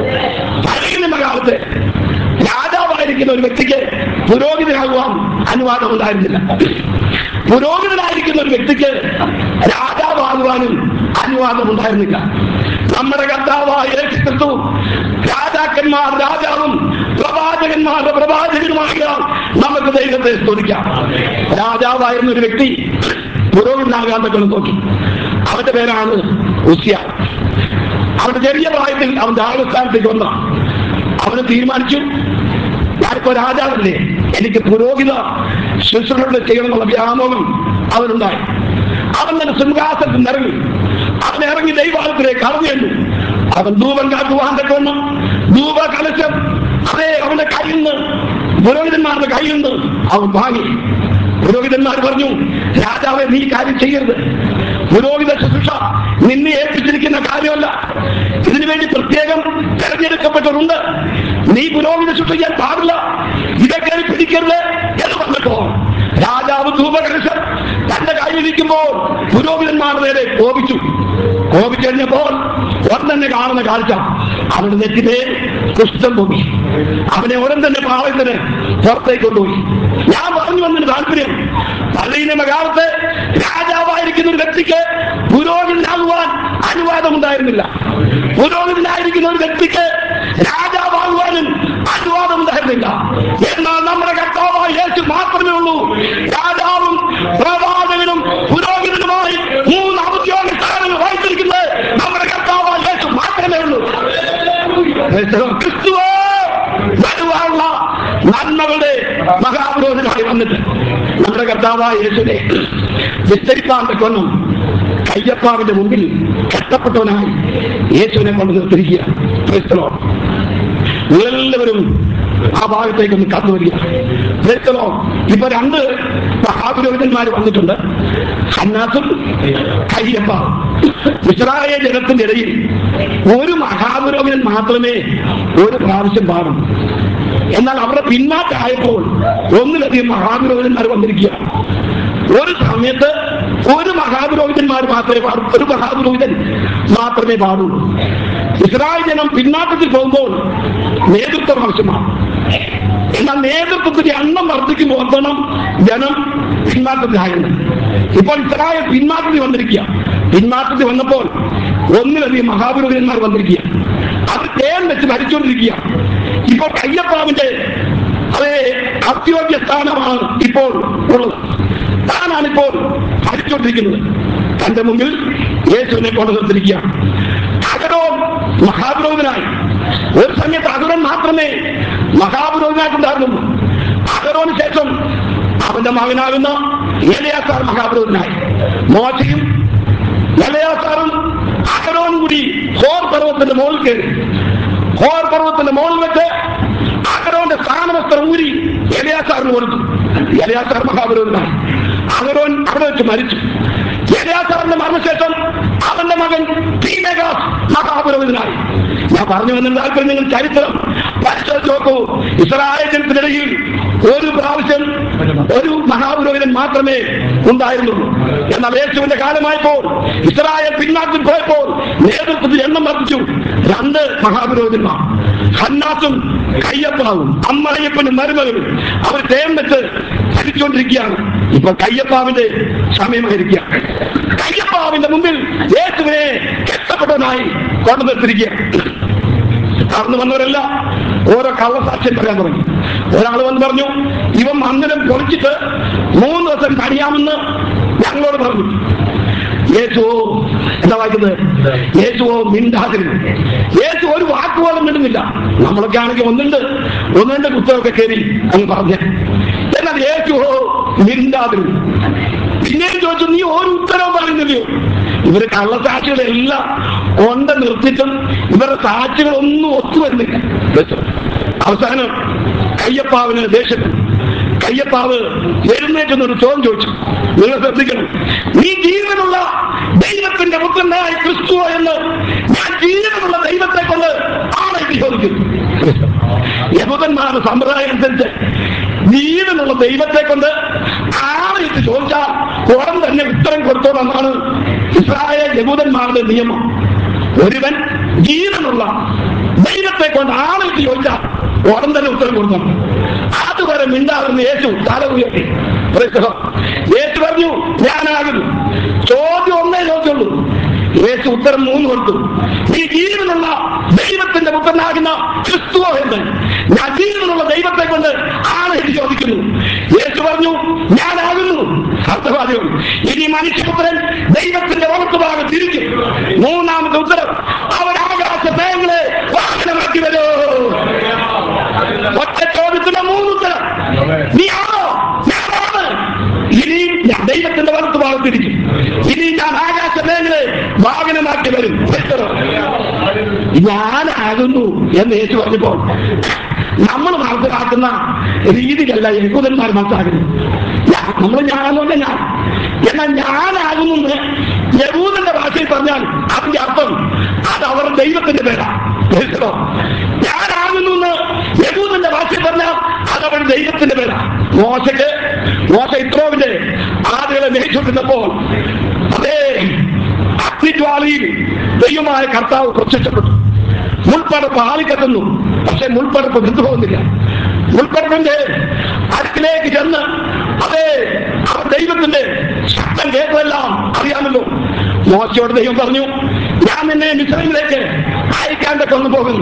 പഴയ കാലത്ത് രാജാവായിരിക്കുന്ന ഒരു വ്യക്തിക്ക് പുരോഹിതനാകുവാൻ അനുവാദം ഉണ്ടായിരുന്നില്ല പുരോഹിതനായിരിക്കുന്ന ഒരു വ്യക്തിക്ക് രാജാവാകുവാനും അനുവാദം ഉണ്ടായിരുന്നില്ല നമ്മുടെ കർത്താവായ യേശു ക്രിസ്തു രാജാക്കന്മാർ രാജാവും പ്രവാചകന്മാരുടെ പ്രവാചകനുമായ നമുക്ക് ദൈവത്തെ സ്തുതിക്കാം രാജാവായിരുന്ന ഒരു വ്യക്തി പുരോഹിതനാകാൻ തക്കൊണ്ട് നോക്കി അവന്റെ പേരാണ് ഉസ്യ അവന്റെ ചെറിയ പ്രായത്തിൽ അവൻ രാജസ്ഥാനത്തേക്ക് വന്ന അവന് തീരുമാനിച്ചു ഞാനിപ്പോ രാജാവല്ലേ എനിക്ക് പുരോഹിത ശുശ്രൂഷ ചെയ്യണമെന്നുള്ള വ്യാമോഹം അവനുണ്ടായി അവൻ തന്നെ സിംഹാസനത്തിൽ നിറങ്ങി അവൻ ഇറങ്ങി ദൈവാലയത്തിലേക്ക് കടന്നു ചെന്നു അവൻ ധൂപം കാട്ടുവാൻ തക്കൊന്നു ധൂപ കലശം അതേ അവന്റെ കയ്യിൽ നിന്ന് പുരോഹിതന്മാരുടെ കയ്യിൽ നിന്ന് അവൻ വാങ്ങി പുരോഹിതന്മാർ പറഞ്ഞു രാജാവെ നീ ഈ കാര്യം ചെയ്യരുത് പുരോഹിത ശുശ്രൂഷ നിന്നെ ഏൽപ്പിച്ചിരിക്കുന്ന കാര്യമല്ല ഇതിനു വേണ്ടി പ്രത്യേകം തെരഞ്ഞെടുക്കപ്പെട്ടവരുണ്ട് നീ പുരോഹിത ശുശ്രൂഷ ചെയ്യാൻ പാടില്ല ഇതൊക്കെ പിടിക്കരുത് എന്ന് പറഞ്ഞപ്പോ രാജാവ് ധൂപകലശം തന്റെ കയ്യിലിരിക്കുമ്പോൾ പുരോഹിതന്മാരുടെ നേരെ കോപിച്ചു കോപിച്ചു കഴിഞ്ഞപ്പോൾ ഉടൻ തന്നെ കാണുന്ന കാഴ്ച അവന്റെ നെറ്റിമേ കുഷ്ഠം പൊങ്ങി അവനെ ഉടൻ തന്നെ പാളയത്തിന് പുറത്തേക്ക് കൊണ്ടുപോയി ഞാൻ പറഞ്ഞു വന്നതിന് താല്പര്യം പള്ളിയിലെ കാലത്ത് രാജാവായിരിക്കുന്ന ഒരു വ്യക്തിക്ക് പുരോഹിതനാകുവാൻ അനുവാദം ഉണ്ടായിരുന്നില്ല പുരോഹിതനായിരിക്കുന്ന ഒരു വ്യക്തിക്ക് രാജാവാകുവാനും അനുവാദം ഉണ്ടായിരുന്നില്ല എന്നാൽ നമ്മുടെ കർത്താവായ യേശു മാത്രമേ ഉള്ളൂ രാജാവും പ്രവാചകനും പുരോഹിതനുമായി മൂന്ന് ഔദ്യോഗിക സ്ഥാനങ്ങൾ വഹിച്ചിരിക്കുന്നത് നമ്മുടെ കർത്താവായ യേശു മാത്രമേ ഉള്ളൂ ക്രിസ്തുവോ വരുവാനുള്ള നന്മകളുടെ മഹാപുരോഹിതനായി വന്നിട്ട് നമ്മുടെ കർത്താവായ യേശുവിനെ വിസ്തരിപ്പാൻ കൊന്നും കയ്യപ്പാവിന്റെ മുമ്പിൽ കഷ്ടപ്പെട്ടവനായി യേശുവിനെ കൊണ്ട് നിർത്തിരിക്കുക ക്രിസ്തലോ എല്ലാവരും ആ ഭാഗത്തേക്ക് ഒന്ന് കടന്നു വരിക ക്രിസ്തലോ ഇപ്പൊ രണ്ട് മഹാപുരോഹിതന്മാർ വന്നിട്ടുണ്ട് ഹന്നാസും കയ്യപ്പ ഇസ്രായേൽ ജനത്തിന്റെ ഇടയിൽ ഒരു മഹാപുരോഹിതൻ മാത്രമേ ഒരു പ്രാവശ്യം പാടും എന്നാൽ അവരുടെ പിന്മാറ്റമായപ്പോൾ ഒന്നിലധികം മഹാപുരോഹിതന്മാർ വന്നിരിക്കുക ഒരു സമയത്ത് ഒരു മഹാപുരോഹിതന്മാർ മാത്രമേ പാടൂ ഒരു മഹാപുരോഹിതൻ മാത്രമേ പാടുള്ളൂ ഇസ്രായേൽ ജനം പിന്നാക്കത്തിൽ പോകുമ്പോൾ നേതൃത്വം ആവശ്യമാണ് എന്നാൽ നേതൃത്വത്തിന്റെ എണ്ണം വർദ്ധിക്കുമ്പോൾ എന്താണ് ജനം പിന്മാറ്റത്തിലായത് ഇപ്പോൾ ഇസ്രായേൽ പിന്മാറ്റത്തിൽ വന്നിരിക്കുക പിന്മാറ്റത്തിൽ വന്നപ്പോൾ ഒന്നിലധികം മഹാപുരോഹിതന്മാർ വന്നിരിക്കുക അത് തേൻ വെച്ച് ഭരിച്ചുകൊണ്ടിരിക്കുക ഇപ്പോൾ കയ്യപ്പാവിന്റെ അതേ അത്യോഗ്യ സ്ഥാനമാണ് ഇപ്പോൾ ഉള്ളത് താനാണ് ഇപ്പോൾ ഭരിച്ചുകൊണ്ടിരിക്കുന്നത് തന്റെ മുമ്പിൽ യേശുവിനെ കൊണ്ട് നിർത്തിരിക്കുക അകരോൻ മഹാപുരോഹിതനായി ഒരു സമയത്ത് അകരോൻ മാത്രമേ മഹാപുരോഹിതനായിട്ടുണ്ടായിരുന്നുള്ളൂ അകരോന് ശേഷം അവന്റെ മകനാകുന്ന ഏലയാസാർ മഹാപുരോഹിതനായി മോശയും ഏലയാസാറും അകരോനും കൂടി ഹോർ പർവ്വത്തിന്റെ മുകളിൽ കയറി ഹോർ പർവ്വത്തിന്റെ മുകളിൽ വെച്ച് അകരോന്റെ സ്ഥാനവസ്ത്രം ഊരി എലയാസാറിന് കൊടുത്തു എലയാസാർ മഹാപുരോഹിതനായി അകരോൻ അവിടെ വെച്ച് മരിച്ചു എലയാസാറിന്റെ മരണശേഷം അവന്റെ മകൻ പീമേഗാസ് മഹാപുരോഹിതനായി ഞാൻ പറഞ്ഞു വന്ന താല്പര്യം നിങ്ങൾ ചരിത്രം പരിശോധിച്ച് നോക്കൂ ഇസ്രായേൽ ജനത്തിനിടയിൽ ഒരു പ്രാവശ്യം ഒരു മഹാപുരോഹിതൻ മാത്രമേ ഉണ്ടായിരുന്നുള്ളൂ എന്നാൽ യേശുവിന്റെ കാലമായപ്പോൾ ഇസ്രായേൽ പിന്നാട്ടിൽ പോയപ്പോൾ നേതൃത്വത്തിൽ എണ്ണം വർദ്ധിച്ചു രണ്ട് മഹാപുരോഹിതന്മാർ ഹന്നാസും കയ്യപ്പാവും അമ്മയ്യപ്പനും മരുമകളും അവർ തേം വെച്ച് ഭരിച്ചുകൊണ്ടിരിക്കുകയാണ് ഇപ്പൊ കയ്യപ്പാവിന്റെ സമയമായിരിക്കുക കയ്യപ്പാവിന്റെ മുമ്പിൽ യേശുവിനെ കെട്ടപ്പെട്ടവനായി കൊണ്ടു നിർത്തിരിക്കുകയാണ് കടന്നു വന്നവരെല്ലാം ഓരോ കള്ളസാക്ഷ്യം പറയാൻ തുടങ്ങി ഒരാൾ വന്ന് പറഞ്ഞു ഇവൻ മന്ദിരം പൊളിച്ചിട്ട് മൂന്ന് ദിവസം കഴിയാമെന്ന് ഞങ്ങളോട് പറഞ്ഞു യേശുവോ എന്താ വായിക്കുന്നത് യേശുവോ മിണ്ടാതിരുന്നു യേശു ഒരു വാക്ക് പോലും മിണ്ടുന്നില്ല നമ്മളൊക്കെ ആണെങ്കിൽ ഒന്നുണ്ട് ഒന്നുണ്ട് പുസ്തകമൊക്കെ കയറി അങ്ങ് പറഞ്ഞ് എന്നാൽ യേശുവോ മിണ്ടാതിരുന്നു പിന്നെയും ചോദിച്ചു നീ ഒരു ഉത്തരവും പറയുന്നില്ലയോ ഇവര് കള്ളസാക്ഷികളെല്ലാം കൊണ്ട് നിർത്തിയിട്ടും ഇവരുടെ സാക്ഷികളൊന്നും ഒത്തുവരുന്നില്ല അവസാനം കയ്യപ്പാവിന് ദേഷ്യപ്പെട്ടു കയ്യപ്പാവ് എഴുന്നേറ്റുന്ന ഒരു ചോദ്യം ചോദിച്ചു നിങ്ങൾ ശ്രദ്ധിക്കണം നീ ജീവനുള്ള ദൈവത്തിന്റെ പുത്രനായ ക്രിസ്തുവോ എന്ന് ഞാൻ ജീവനുള്ള ദൈവത്തെ കൊണ്ട് ആണയിട്ട് ചോദിക്കുന്നു യഹൂദന്മാരുടെ സമ്പ്രദായം അനുസരിച്ച് ജീവനുള്ള ദൈവത്തെ കൊണ്ട് ആണയിട്ട് ചോദിച്ചാൽ ഉടൻ തന്നെ ഉത്തരം കൊടുത്തോളെന്നാണ് ഇസ്രായേൽ യഹൂദന്മാരുടെ നിയമം ഒരുവൻ ജീവനുള്ള ദൈവത്തെ കൊണ്ട് ആണയിട്ട് ചോദിച്ചാൽ ഉടൻ തന്നെ ഉത്തരം കൊടുക്കണം അതുവരെ മിണ്ടാകുന്ന യേശു തല ഉയർത്തി Praise the Lord. യേശു പറഞ്ഞു ഞാനാകുന്നു ചോദ്യം ഒന്നേ ചോദിച്ചുള്ളൂ യേശു ഉത്തരം മൂന്ന് കൊടുത്തു നീ ജീവനുള്ള ദൈവത്തിന്റെ പുത്രനാകുന്ന ക്രിസ്തുവോ എന്ന് ഞാൻ ജീവനുള്ള ദൈവത്തെ കൊണ്ട് ആണ് എന്ന് ചോദിക്കുന്നു യേശു പറഞ്ഞു ഞാനാകുന്നു അർത്ഥവാദികൾ ഇനി മനുഷ്യപുത്രൻ ദൈവത്തിന്റെ വലത്ത് ഭാഗം തിരിക്കും മൂന്നാമത്തെ ഉത്തരം അവൻ ആകാശ മേഖലെ വാഹനമാക്കി വരൂ ഒറ്റ ചോദ്യത്തിന്റെ മൂന്ന് ഉത്തരം നീയാണോ ഞാനാണ് ഇനി ഞാൻ ദൈവത്തിന്റെ വലത്ത് ഭാഗത്തിരിക്കും ഇനി ഞാൻ ആകാശ മേഖലെ വാഹനമാക്കി വരും ഞാനാകുന്നു എന്ന് യേശു പറഞ്ഞപ്പോൾ നമ്മൾ മനസ്സിലാക്കുന്ന രീതിയിലല്ല യഹൂദന്മാർ മനസ്സിലാക്കുന്നത് നമ്മൾ ഞാനെന്നല്ല ഞാൻ എന്നാൽ ഞാനാകുന്നു എന്ന് യഹൂദന്റെ ഭാഷയിൽ പറഞ്ഞാൽ അതിന്റെ അർത്ഥം അത് അവരുടെ ദൈവത്തിന്റെ പേരാ മനസ്സിലോ ഞാനാകുന്നു എന്ന് യഹൂദന്റെ ഭാഷയിൽ പറഞ്ഞാൽ അത് അവരുടെ ദൈവത്തിന്റെ പേരാ മോശക്ക് മോശ ഇത്രോവിന്റെ ആടുകളെ മേയിച്ചുകൊണ്ടിരുന്നപ്പോൾ അതേ അഗ്നിജ്വാലയിൽ ദൈവമായ കർത്താവ് പ്രത്യക്ഷപ്പെട്ടു മുൾപ്പടപ്പ് ആളിക്കത്തുന്നു പക്ഷെ മുൾപ്പടപ്പ് വിട്ടുപോകുന്നില്ല മുൾപ്പടപ്പിന്റെ അടുക്കിലേക്ക് ചെന്ന് അതേ ആ ദൈവത്തിന്റെ ശബ്ദം കേട്ടതെല്ലാം അറിയാമല്ലോ മോശയോട് ദൈവം പറഞ്ഞു ഞാൻ നിന്നെ മിശ്രമിലേക്ക് അയക്കാൻ കൊണ്ടുപോകുന്നു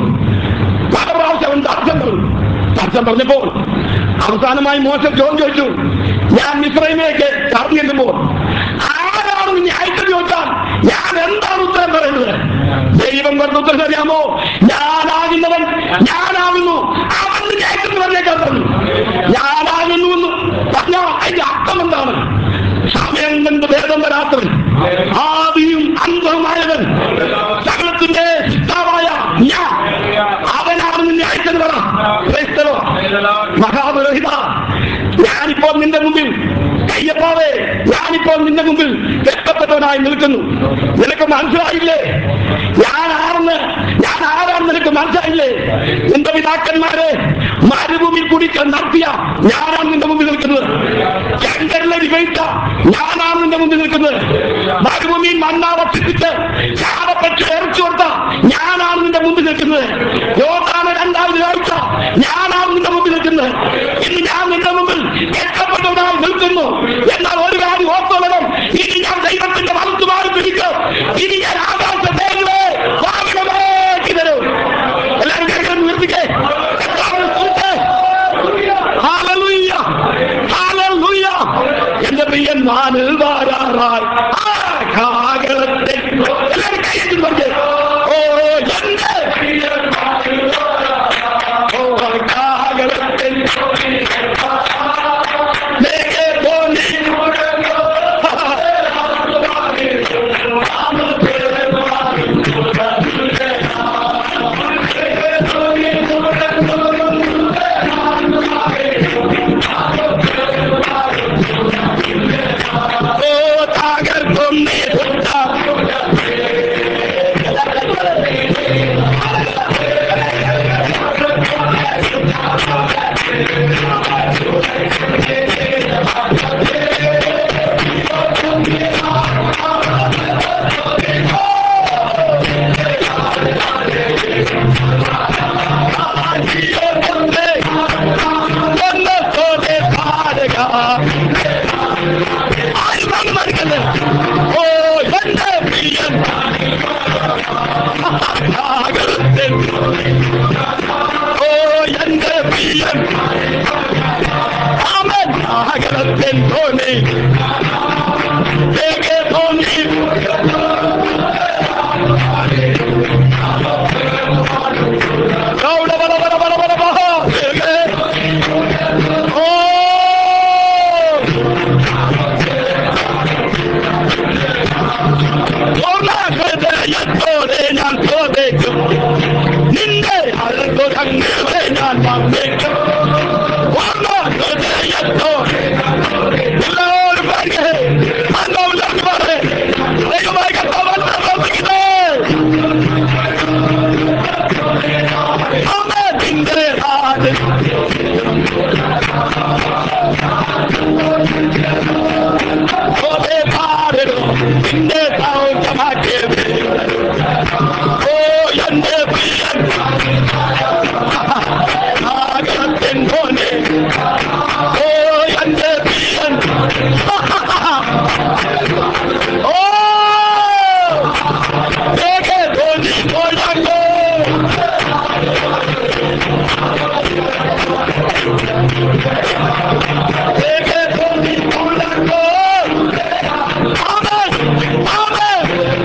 പല പ്രാവശ്യം അവൻ തടസ്സം പറഞ്ഞു തടസ്സം പറഞ്ഞപ്പോൾ അവസാനമായി മോശം ചോദ്യം ചോദിച്ചു ഞാൻ മിശ്രമിലേക്ക് കടന്നു ചെല്ലുമ്പോൾ ആരാണ് നിന്നെ അയച്ചത് ചോദിച്ചാൽ ഞാൻ എന്താണ് ഉത്തരം പറയുന്നത് ദൈവം പറഞ്ഞ ഉത്തരം അറിയാമോ ഞാനാകുന്നവൻ ഞാനാകുന്നു അവൻ നിന്നെ അയച്ചെന്ന് പറഞ്ഞേക്കാൻ പറഞ്ഞു ഞാനാകുന്നു എന്ന് പറഞ്ഞാൽ അതിന്റെ അർത്ഥം എന്താണ് സമയം കൊണ്ട് ഭേദം വരാത്തവൻ ആദിയും അന്തവുമായവൻ സകലത്തിന്റെ സിദ്ധാവായ ഞാൻ അവനാണ് നിന്നെ അയച്ചത് പറ Praise the Lord. മഹാപുരോഹിത ഞാനിപ്പോൾ നിന്റെ മുമ്പിൽ കയ്യപ്പാവേ ഞാനിപ്പോൾ നിന്റെ മുമ്പിൽ രക്ഷപ്പെട്ടവനായി നിൽക്കുന്നു നിനക്ക് മനസ്സിലായില്ലേ ഞാൻ ആരെന്ന് ഞാൻ ആരാണെന്ന് നിനക്ക് മനസ്സിലായില്ലേ നിന്റെ പിതാക്കന്മാരെ മരുഭൂമിയിൽ കൂടി നടത്തിയ ഞാനാണ് നിന്റെ മുമ്പിൽ നിൽക്കുന്നത് ചന്ദ്രനെ വിവരിച്ച ഞാനാണ് നിന്റെ മുമ്പിൽ നിൽക്കുന്നത് മരുഭൂമിയിൽ മണ്ണാ വർദ്ധിപ്പിച്ച് ചാടപ്പെട്ട് ഇറച്ചു കൊടുത്ത ഞാനാണ് നിന്റെ മുമ്പിൽ നിൽക്കുന്നത് യോഗ്യാണ് രണ്ടാമത് കാഴ്ച ഞാനാണ് നിന്റെ മുമ്പിൽ നിൽക്കുന്നത് ഇന്ന് ഞാൻ നിന്റെ മുമ്പിൽ രക്ഷപ്പെട്ടവനായി നിൽക്കുന്നു എന്നാൽ ഒരു കാര്യം ഓർത്തോളണം ഇനി ഞാൻ ദൈവത്തിന്റെ വലത്ത് മാറി പിടിക്കും ഇനി ഞാൻ ആകാശ മേഖലയെ വാഹനമാക്കി തരും എല്ലാവരും കേൾക്കാൻ നിർത്തിക്കേ കർത്താവിനെ സ്തുതിച്ചേ. Hallelujah. Hallelujah. എന്റെ പ്രിയൻ വാനിൽ വാരാറായി ആ കാകളത്തെ എല്ലാവരും കൈയ്യത്തിൽ പറഞ്ഞേ ഓ എന്റെ പ്രിയൻ വാനിൽ വാരാറായി. ഓ കാകളത്തെ നാഗരത്തിൻ ഓ എന്റെ പ്രിയൻ അവൻ നാഗരത്തിൻ തോണി ഏകെ തോണി ഗൗഡ ബല ബല ബല ബല ബഹ ഏകെ ഓ ഹൃദയത്തോടെ ഞാൻ ചോദിക്കും നിന്റെ അഴുകുരങ്ങളെ ഞാൻ വന്നേക്കും ഹൃദയത്തോടെ എല്ലാവരും പറയുക അന്നോല്ലാണ്ട് പറയേ ദൈവമായി കർത്താവാൻ പ്രവർത്തിക്കുന്നേ അവൻ നിന്റെ നാട് ഓരേ പാടുന്നു നിന്റെ സൗഖ്യമാക്കിയത് ഓ എന്റെ പ്രിയൻ നാഗത്തിൻ പോലെ ഓ എന്റെ പ്രിയൻ ഓ ഏകെ തോന്നി കൊള്ളണ്ടോ ഏകെ തോന്നി കൊള്ളണ്ടോ ആമേൻ ആമേൻ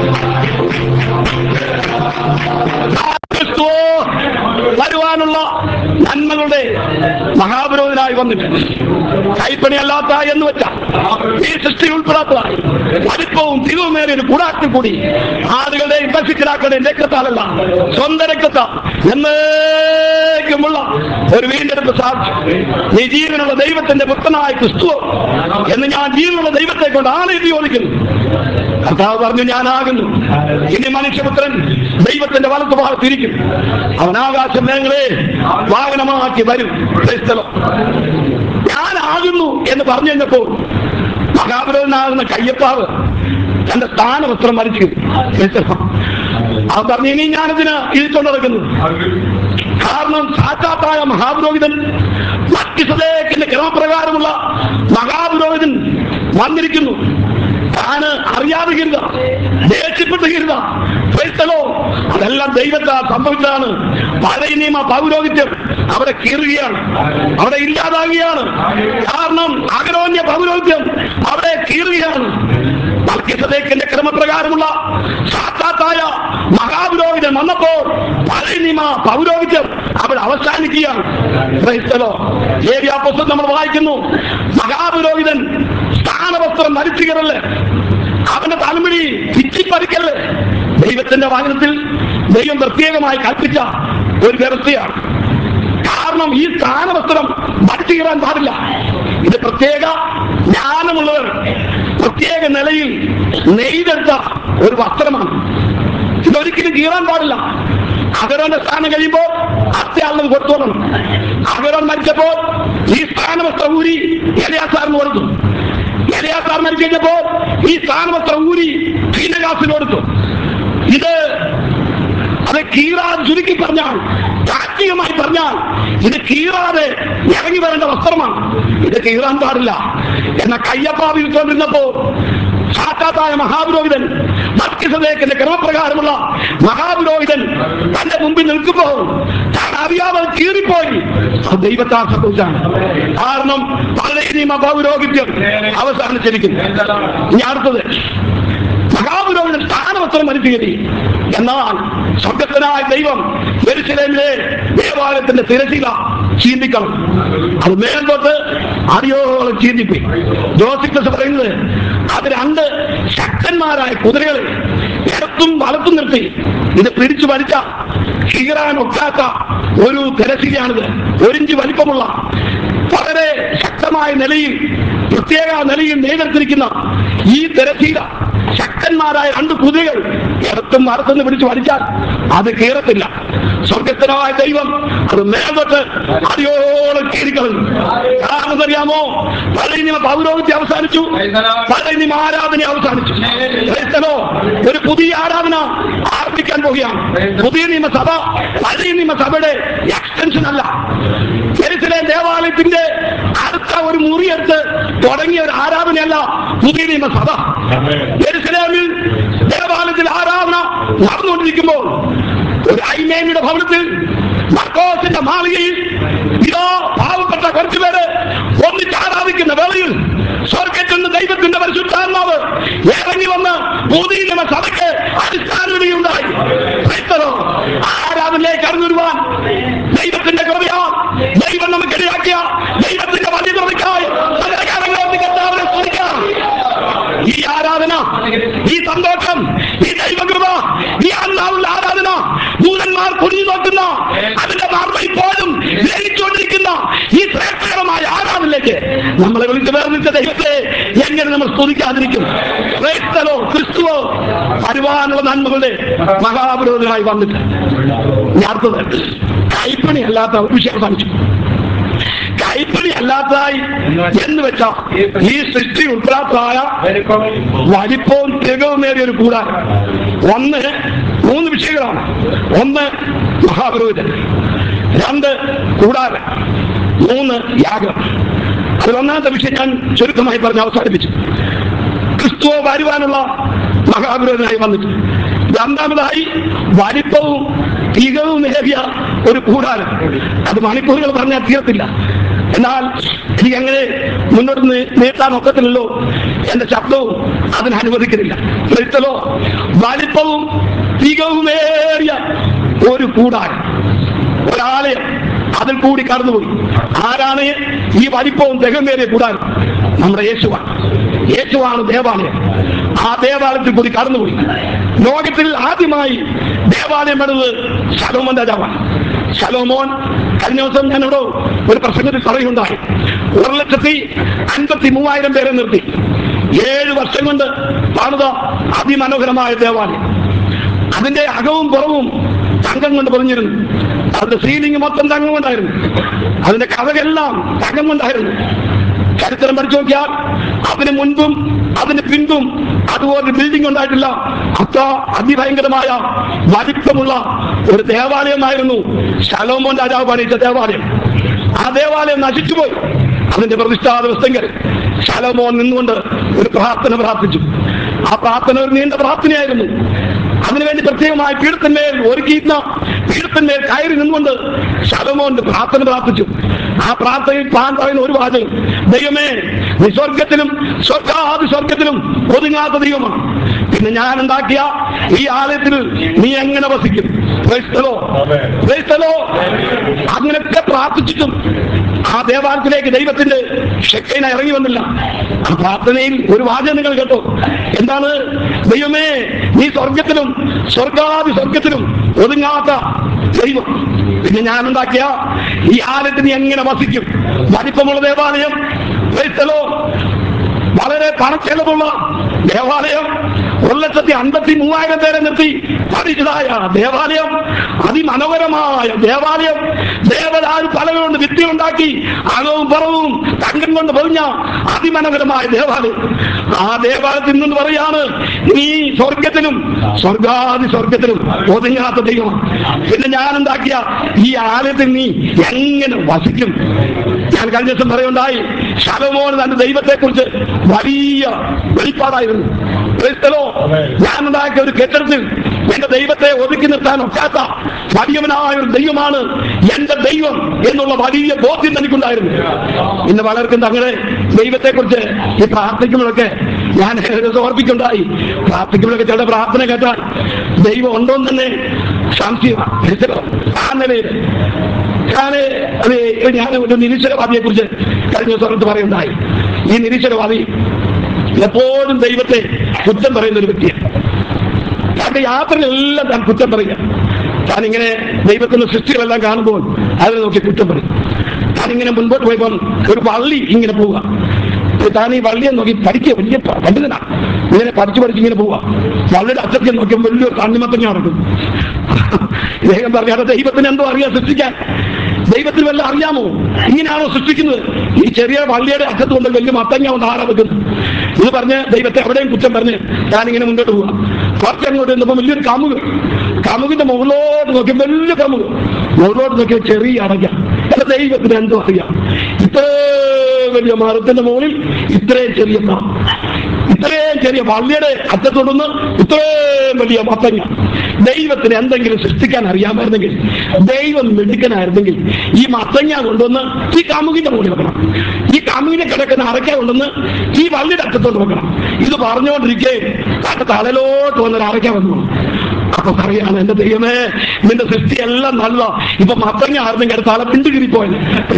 ക്രിസ്തുവോ വരുവാനുള്ള നന്മകളുടെ മഹാപുരോഹിതനായി വന്നിട്ടുണ്ട് കൈപ്പണിയല്ലാത്ത എന്ന് വെച്ച ഈ സൃഷ്ടി ഉൾപ്പെടാത്ത വലിപ്പവും തിരിവുമേറിയ ഒരു കൂടാത്തിൽ കൂടി ആളുകളുടെയും പശുക്കിടാക്കളുടെയും രക്തത്താലല്ല സ്വന്തം രക്തത്താൽ എന്നേക്കുമുള്ള ഒരു വീണ്ടെടുപ്പ് സാധിച്ചു നീ ജീവനുള്ള ദൈവത്തിന്റെ പുത്രനായ ക്രിസ്തു എന്ന് ഞാൻ ജീവനുള്ള ദൈവത്തെ കൊണ്ട് ആണ് ഇത് ചോദിക്കുന്നു കർത്താവ് പറഞ്ഞു ഞാനാകുന്നു ഇനി മനുഷ്യപുത്രൻ ദൈവത്തിന്റെ വലത്ത് ഭാഗത്തിരിക്കും അവൻ ആകാശ മേഘങ്ങളെ വാഹനമാക്കി വരും ക്രൈസ്തവം ഞാനാകുന്നു എന്ന് പറഞ്ഞു കഴിഞ്ഞപ്പോൾ മഹാപുരനാകുന്ന കയ്യപ്പാവ് തന്റെ സ്ഥാനവസ്ത്രം മരിച്ചു ക്രൈസ്തവം അവൻ പറഞ്ഞു ഇനി ഞാനിതിന് ഇഴിച്ചുകൊണ്ട് നടക്കുന്നു കാരണം സാക്ഷാത്തായ മഹാപുരോഹിതൻ മറ്റിസദേക്കിന്റെ ക്രമപ്രകാരമുള്ള മഹാപുരോഹിതൻ വന്നിരിക്കുന്നു താന് അറിയാതെ കരുത ദേഷ്യപ്പെട്ട് കരുത ക്രൈസ്തലോ അതെല്ലാം ദൈവത്താൽ സംഭവിച്ചതാണ് പഴയ നിയമ പൗരോഹിത്യം അവിടെ കീറുകയാണ് അവിടെ ഇല്ലാതാകുകയാണ് കാരണം അഗ്രോന്യ പൗരോഹിത്യം അവിടെ കീറുകയാണ് മൽക്കിസദേക്കിന്റെ ക്രമപ്രകാരമുള്ള സാക്ഷാത്തായ മഹാപുരോഹിതൻ വന്നപ്പോൾ പഴയ നിയമ പൗരോഹിത്യം അവിടെ അവസാനിക്കുകയാണ് ക്രൈസ്തലോ ഏരിയ പുസ്തകം നമ്മൾ വായിക്കുന്നു മഹാപുരോഹിതൻ സ്ഥാനവസ്ത്രം ധരിച്ചുകയറല്ലേ അവന്റെ തലമുടി പിച്ചിപ്പറിക്കല്ലേ ദൈവത്തിന്റെ വാഹനത്തിൽ ദൈവം പ്രത്യേകമായി കൽപ്പിച്ച ഒരു വ്യവസ്ഥയാണ് കാരണം ഈ സ്ഥാനവസ്ത്രം ധരിച്ചു കയറാൻ പാടില്ല ഇത് പ്രത്യേക ജ്ഞാനമുള്ളവർ പ്രത്യേക നിലയിൽ നെയ്തെടുത്ത ഒരു വസ്ത്രമാണ് ഇതൊരിക്കലും കീറാൻ പാടില്ല അഗരോന്റെ സ്ഥാനം കഴിയുമ്പോൾ അത്യാളിന് കൊടുത്തോളണം അഗരോൻ മരിച്ചപ്പോൾ ഈ സ്ഥാനവസ്ത്രം ഊരി എലയാസാറിന് കൊടുത്തു എലയാസാർ മരിച്ചു കഴിഞ്ഞപ്പോൾ ഈ സ്ഥാനവസ്ത്രം ഊരി ഫീനകാസിന് കൊടുത്തു ഇത് അത് കീറാൻ ചുരുക്കി പറഞ്ഞാൽ താത്വികമായി പറഞ്ഞാൽ ഇത് കീറാതെ ഇറങ്ങി വരേണ്ട വസ്ത്രമാണ് ഇത് കീറാൻ പാടില്ല എന്ന കയ്യപ്പാ വിളിച്ചുകൊണ്ടിരുന്നപ്പോ സാക്ഷാത്തായ മഹാപുരോഹിതൻ മത്സ്യസദേക്കിന്റെ ക്രമപ്രകാരമുള്ള മഹാപുരോഹിതൻ തന്റെ മുമ്പിൽ നിൽക്കുമ്പോൾ താൻ അറിയാതെ കീറിപ്പോയി അത് ദൈവത്താൽ സംഭവിച്ചാണ് കാരണം പഴയ നിയമ പൗരോഹിത്യം അവസാനിച്ചിരിക്കുന്നു ഇനി അടുത്തത് മഹാപുരോഹിതൻ സ്ഥാനവസ്ത്രം മനുഷ്യരി എന്നാൽ സ്വർഗത്തിനായ ദൈവം എരുസലേമിലെ ദേവാലയത്തിന്റെ തിരശീല ചീന്തിക്കണം അത് മേൽപോട്ട് അറിയോളം ചീന്തിപ്പോയി ജോസിക്കസ് പറയുന്നത് അത് രണ്ട് ശക്തന്മാരായ കുതിരകളെ ഇടത്തും വലത്തും നിർത്തി ഇത് പിടിച്ചു വലിച്ച കീറാൻ ഒക്കാത്ത ഒരു തിരശീലയാണിത് ഒരിഞ്ച് വലിപ്പമുള്ള വളരെ ശക്തമായ നിലയിൽ പ്രത്യേക നിലയിൽ നേതൃത്തിരിക്കുന്ന ഈ തിരശീല ശക്തന്മാരായ രണ്ട് കുതിരകൾ ഇടത്തും മറത്തുനിന്ന് പിടിച്ച് വലിച്ചാൽ അത് കീറത്തില്ല സ്വർഗത്തിനായ ദൈവം അത് മേൽതൊട്ട് അറിയോളം കീറിക്കളഞ്ഞു കാരണം അറിയാമോ പഴയ നിയമ പൗരോഹിത്യം അവസാനിച്ചു പഴയ നിയമ ആരാധന അവസാനിച്ചു ക്രൈസ്തവോ ഒരു പുതിയ ആരാധന ആരംഭിക്കാൻ പോവുകയാണ് പുതിയ നിയമസഭ പഴയ നിയമസഭയുടെ എക്സ്റ്റൻഷൻ അല്ല ജെറുസലേം ദേവാലയത്തിന്റെ അടുത്ത ഒരു മുറിയെടുത്ത് തുടങ്ങിയ ഒരു ആരാധനയല്ല പുതിയ നിയമസഭ ജെറുസലേമിൽ ദേവാലയത്തിൽ ആരാധന നടന്നുകൊണ്ടിരിക്കുമ്പോൾ ഒരു ഐമേനിയുടെ ഭവനത്തിൽ മർക്കോസിന്റെ മാളികയിൽ ഇതോ പാവപ്പെട്ട കുറച്ചുപേര് ഒന്നിച്ച് ആരാധിക്കുന്ന വേളയിൽ സ്വർഗത്തിൽ നിന്ന് ദൈവത്തിന്റെ പരിശുദ്ധാത്മാവ് ഇറങ്ങി വന്ന് പുതിയ നിയമ സഭയ്ക്ക് അടിസ്ഥാനവിധിയുണ്ടായി ക്രൈസ്തവർ ആരാധനയിലേക്ക് കടന്നു വരുവാൻ ദൈവത്തിന്റെ കൃപയാ ദൈവം നമുക്കിടയാക്കിയ ദൈവത്തിന്റെ വലിയ കൃപയ്ക്കായി സകലകാലങ്ങളും കർത്താവിനെ സ്തുതിക്കാം ഈ ആരാധന ഈ സന്തോഷം ഈ ദൈവകൃപ ഈ അന്നാളുള്ള ആരാധന ദൂതന്മാർ കുഞ്ഞു നോക്കുന്ന അതിന്റെ മാർമ്മ ഇപ്പോഴും ഗ്രഹിച്ചുകൊണ്ടിരിക്കുന്ന ഈ ശ്രേഷ്ഠകരമായ ആരാധനയിലേക്ക് നമ്മളെ വിളിച്ചു വേർതിരിച്ച ദൈവത്തെ എങ്ങനെ നമ്മൾ സ്തുതിക്കാതിരിക്കും ക്രൈസ്തലോ ക്രിസ്തുവോ വരുവാനുള്ള നന്മകളുടെ മഹാപുരോധനായി വന്നിട്ട് ഇനി അടുത്തത് കൈപ്പണി അല്ലാത്ത ഒരു വിഷയം കാണിച്ചു കൈപ്പണി അല്ലാത്തതായി എന്ന് വെച്ചാ ഈ സൃഷ്ടി ഉൾപ്പെടാത്തതായ വലിപ്പവും വലിപ്പവും തികവും നേടിയ ഒരു കൂടാരം ഒന്ന് മൂന്ന് വിഷയങ്ങളാണ് ഒന്ന് മഹാപുരോഹിതൻ രണ്ട് കൂടാരം മൂന്ന് യാഗം അതിലൊന്നാമത്തെ വിഷയം ഞാൻ ചുരുക്കമായി പറഞ്ഞ് അവസാനിപ്പിച്ചു ക്രിസ്തുവോ വരുവാനുള്ള മഹാപുരോഹിതനായി വന്നിട്ട് രണ്ടാമതായി വലിപ്പവും തികവും നേടിയ ഒരു കൂടാരം അത് മണിക്കൂറുകൾ പറഞ്ഞാൽ തീരത്തില്ല എന്നാൽ എനിക്ക് അങ്ങനെ മുന്നോട്ട് നീ- നീട്ടാൻ ഒക്കത്തില്ലല്ലോ എന്റെ ശബ്ദവും അതിന് അനുവദിക്കുന്നില്ല ക്രിസ്തലോ വലിപ്പവും തികവുമേറിയ ഒരു കൂടാരം ഒരാലയം അതിൽ കൂടി കടന്നുപോയി ആരാണ് ഈ വലിപ്പവും തികമേറിയ കൂടാരം നമ്മുടെ യേശുവാണ് യേശുവാണ് ദേവാലയം ആ ദേവാലയത്തിൽ കൂടി കടന്നുപോയി ലോകത്തിൽ ആദ്യമായി ദേവാലയം പണിത് ശലോമോൻ രാജാവാണ് ശലോമോൻ കഴിഞ്ഞ ദിവസം ഞാനിവിടെ ഒരു പ്രസംഗത്തിൽ പറയുണ്ടായി ഒരു ലക്ഷത്തി അൻപത്തി മൂവായിരം പേരെ നിർത്തി ഏഴ് വർഷം കൊണ്ട് പണിത അതിമനോഹരമായ ദേവാലയം അതിന്റെ അകവും പുറവും തങ്കം കൊണ്ട് പൊതിഞ്ഞിരുന്നു അതിന്റെ സീലിംഗ് മൊത്തം തങ്കം കൊണ്ടായിരുന്നു അതിന്റെ കഥകളെല്ലാം തങ്കം കൊണ്ടായിരുന്നു ചരിത്രം പഠിച്ചു നോക്കിയാൽ അതിന് മുൻപും അതിന് പിൻപും അതുപോലെ ബിൽഡിംഗ് ഉണ്ടായിട്ടില്ല അത്ര അതിഭയങ്കരമായ വലിപ്പമുള്ള ഒരു ദേവാലയമായിരുന്നു ശലോമോൻ രാജാവ് പണിയിച്ച ദേവാലയം ആ ദേവാലയം നശിച്ചുപോയി അതിന്റെ പ്രതിഷ്ഠാ ദിവസങ്ങൾ ശലോമോൻ നിന്നുകൊണ്ട് ഒരു പ്രാർത്ഥന പ്രാർത്ഥിച്ചു ആ പ്രാർത്ഥന ഒരു നീണ്ട പ്രാർത്ഥനയായിരുന്നു അതിനുവേണ്ടി പ്രത്യേകമായി പീഠത്തിന്മേൽ ഒരുക്കിയിരുന്ന പീഠത്തിന്മേൽ കയറി നിന്നുകൊണ്ട് ശലോമോന്റെ പ്രാർത്ഥന പ്രാർത്ഥിച്ചു ആ പ്രാർത്ഥനയിൽ താൻ പറയുന്ന ഒരു വാചകം ദൈവമേ നീ സ്വർഗത്തിലും സ്വർഗാതി സ്വർഗത്തിലും ഒതുങ്ങാത്ത ദൈവമാണ് പിന്നെ ഞാൻ ഉണ്ടാക്കിയ ഈ ആലയത്തിൽ നീ എങ്ങനെ വസിക്കും ക്രൈസ്തലോ ക്രൈസ്തലോ അങ്ങനെയൊക്കെ പ്രാർത്ഥിച്ചിട്ടും ആ ദേവാലയത്തിലേക്ക് ദൈവത്തിന്റെ ശക്തിനെ ഇറങ്ങി വന്നില്ല ആ പ്രാർത്ഥനയിൽ ഒരു വാചകം നിങ്ങൾ കേട്ടോ എന്താണ് ദൈവമേ നീ സ്വർഗത്തിലും സ്വർഗാതി സ്വർഗത്തിലും ഒതുങ്ങാത്ത ദൈവം പിന്നെ ഞാൻ ഉണ്ടാക്കിയ ഈ ആലയത്തിന് നീ എങ്ങനെ വസിക്കും വലിപ്പമുള്ള ദേവാലയം ക്രൈസ്തലോ വളരെ പണച്ചെലവുള്ള ദേവാലയം ഒരു ലക്ഷത്തി അൻപത്തി മൂവായിരം പേരെ നിർത്തി പണിച്ചതായ ദേവാലയം അതിമനോഹരമായ ദേവാലയം ദേവതാൽ പലകൊണ്ട് ഭിത്തിയുണ്ടാക്കി അകവും പുറവും തങ്കം കൊണ്ട് പൊതിഞ്ഞ അതിമനോഹരമായ ദേവാലയം ആ ദേവാലയത്തിൽ നിന്ന് പറയാണ് നീ സ്വർഗത്തിലും സ്വർഗാതി സ്വർഗത്തിലും ഒതുങ്ങാത്ത ദൈവം പിന്നെ ഞാൻ ഉണ്ടാക്കിയ ഈ ആലയത്തിൽ നീ എങ്ങനെ വസിക്കും ഞാൻ കഴിഞ്ഞ ദിവസം പറയുണ്ടായി ശലോമോൻ തന്റെ ദൈവത്തെ കുറിച്ച് വലിയ വെളിപ്പാടായിരുന്നു ക്രിസ്തലോ ഞാൻ ഉണ്ടാക്കിയ ഒരു കെട്ടിടത്തിൽ എന്റെ ദൈവത്തെ ഒതുക്കി നിർത്താൻ ഒക്കാത്ത വലിയവനായ ഒരു ദൈവമാണ് എന്റെ ദൈവം എന്നുള്ള വലിയ ബോധ്യം എനിക്കുണ്ടായിരുന്നു ഇന്ന് പലർക്കും തങ്ങളെ ദൈവത്തെ കുറിച്ച് ഈ പ്രാർത്ഥിക്കുമ്പോഴൊക്കെ ഞാൻ ഓർപ്പിക്കുണ്ടായി പ്രാർത്ഥിക്കുമ്പോഴൊക്കെ ചില പ്രാർത്ഥന കേട്ടാൽ ദൈവം ഉണ്ടോ എന്ന് തന്നെ സംശയമാണ് ക്രിസ്തലോ ആ നിലയിൽ ഞാൻ അത് ഞാൻ ഒരു നിരീശ്വരവാദിയെ കുറിച്ച് കഴിഞ്ഞ ദിവസം പറയുണ്ടായി ഈ നിരീശ്വരവാദി എപ്പോഴും ദൈവത്തെ കുറ്റം പറയുന്ന ഒരു വ്യക്തിയാണ് തന്റെ യാത്രയിലെല്ലാം താൻ കുറ്റം പറയുക താൻ ഇങ്ങനെ ദൈവത്തിന്റെ സൃഷ്ടികളെല്ലാം കാണുമ്പോൾ അതിനെ നോക്കി കുറ്റം പറയും താൻ ഇങ്ങനെ മുൻപോട്ട് പോയപ്പോൾ ഒരു വള്ളി ഇങ്ങനെ പോവുക താൻ ഈ വള്ളിയെ നോക്കി പഠിക്കുക വലിയ പ- പണ്ഡിതനാണ് ഇങ്ങനെ പഠിച്ചു പഠിച്ച് ഇങ്ങനെ പോവുക വള്ളിയുടെ അറ്റത്തിൽ നോക്കിയപ്പോൾ വലിയൊരു കണ്ണിമത്തങ്ങ നടക്കും ഇദ്ദേഹം പറഞ്ഞാൽ ദൈവത്തിന് എന്തോ അറിയാം സൃഷ്ടിക്കാൻ ദൈവത്തിന് വല്ല അറിയാമോ ഇങ്ങനെയാണോ സൃഷ്ടിക്കുന്നത് ഈ ചെറിയ വള്ളിയുടെ അറ്റത്ത് കൊണ്ട് വലിയ മത്തങ്ങ കൊണ്ട് ആരാ വെക്കുന്നത് ഇത് പറഞ്ഞ് ദൈവത്തെ എവിടെയും കുറ്റം പറഞ്ഞ് ഞാനിങ്ങനെ മുന്നോട്ട് പോവാം കുറച്ച് അങ്ങോട്ട് നിന്നപ്പോൾ വലിയൊരു കമുക് കമുകിന്റെ മുകളിലോട്ട് നോക്കി വലിയ കമുക് മുകളിലോട്ട് നോക്കിയ ചെറിയ അടയ്ക്ക എന്റെ ദൈവത്തിന് എന്തോ അറിയാം ഇത്രയും ഇത്രയും വലിയ മരത്തിന്റെ മുകളിൽ ഇത്രയും ചെറിയ മരം ഇത്രയും ചെറിയ വള്ളിയുടെ അറ്റത്തോടുന്ന് ഇത്രയും വലിയ മത്തങ്ങ ദൈവത്തിന് എന്തെങ്കിലും സൃഷ്ടിക്കാൻ അറിയാമായിരുന്നെങ്കിൽ ദൈവം മിടുക്കനായിരുന്നെങ്കിൽ ഈ മത്തങ്ങ കൊണ്ടുവന്ന് ഈ കമുകിന്റെ മുകളിൽ വെക്കണം ഈ കമുകിനെ കിടക്കുന്ന അറക്ക കൊണ്ടുവന്ന് ഈ വള്ളിയുടെ അറ്റത്തോട്ട് വെക്കണം ഇത് പറഞ്ഞുകൊണ്ടിരിക്കേ തന്റെ തലയിലോട്ട് വന്നൊരു അറയ്ക്ക വന്നു അപ്പൊ പറയാണ് എന്റെ ദൈവമേ നിന്റെ സൃഷ്ടി എല്ലാം നല്ല ഇപ്പൊ മത്തങ്ങ ആയിരുന്നെങ്കിൽ അത് തല പിണ്ടു കിരിപ്പോയത്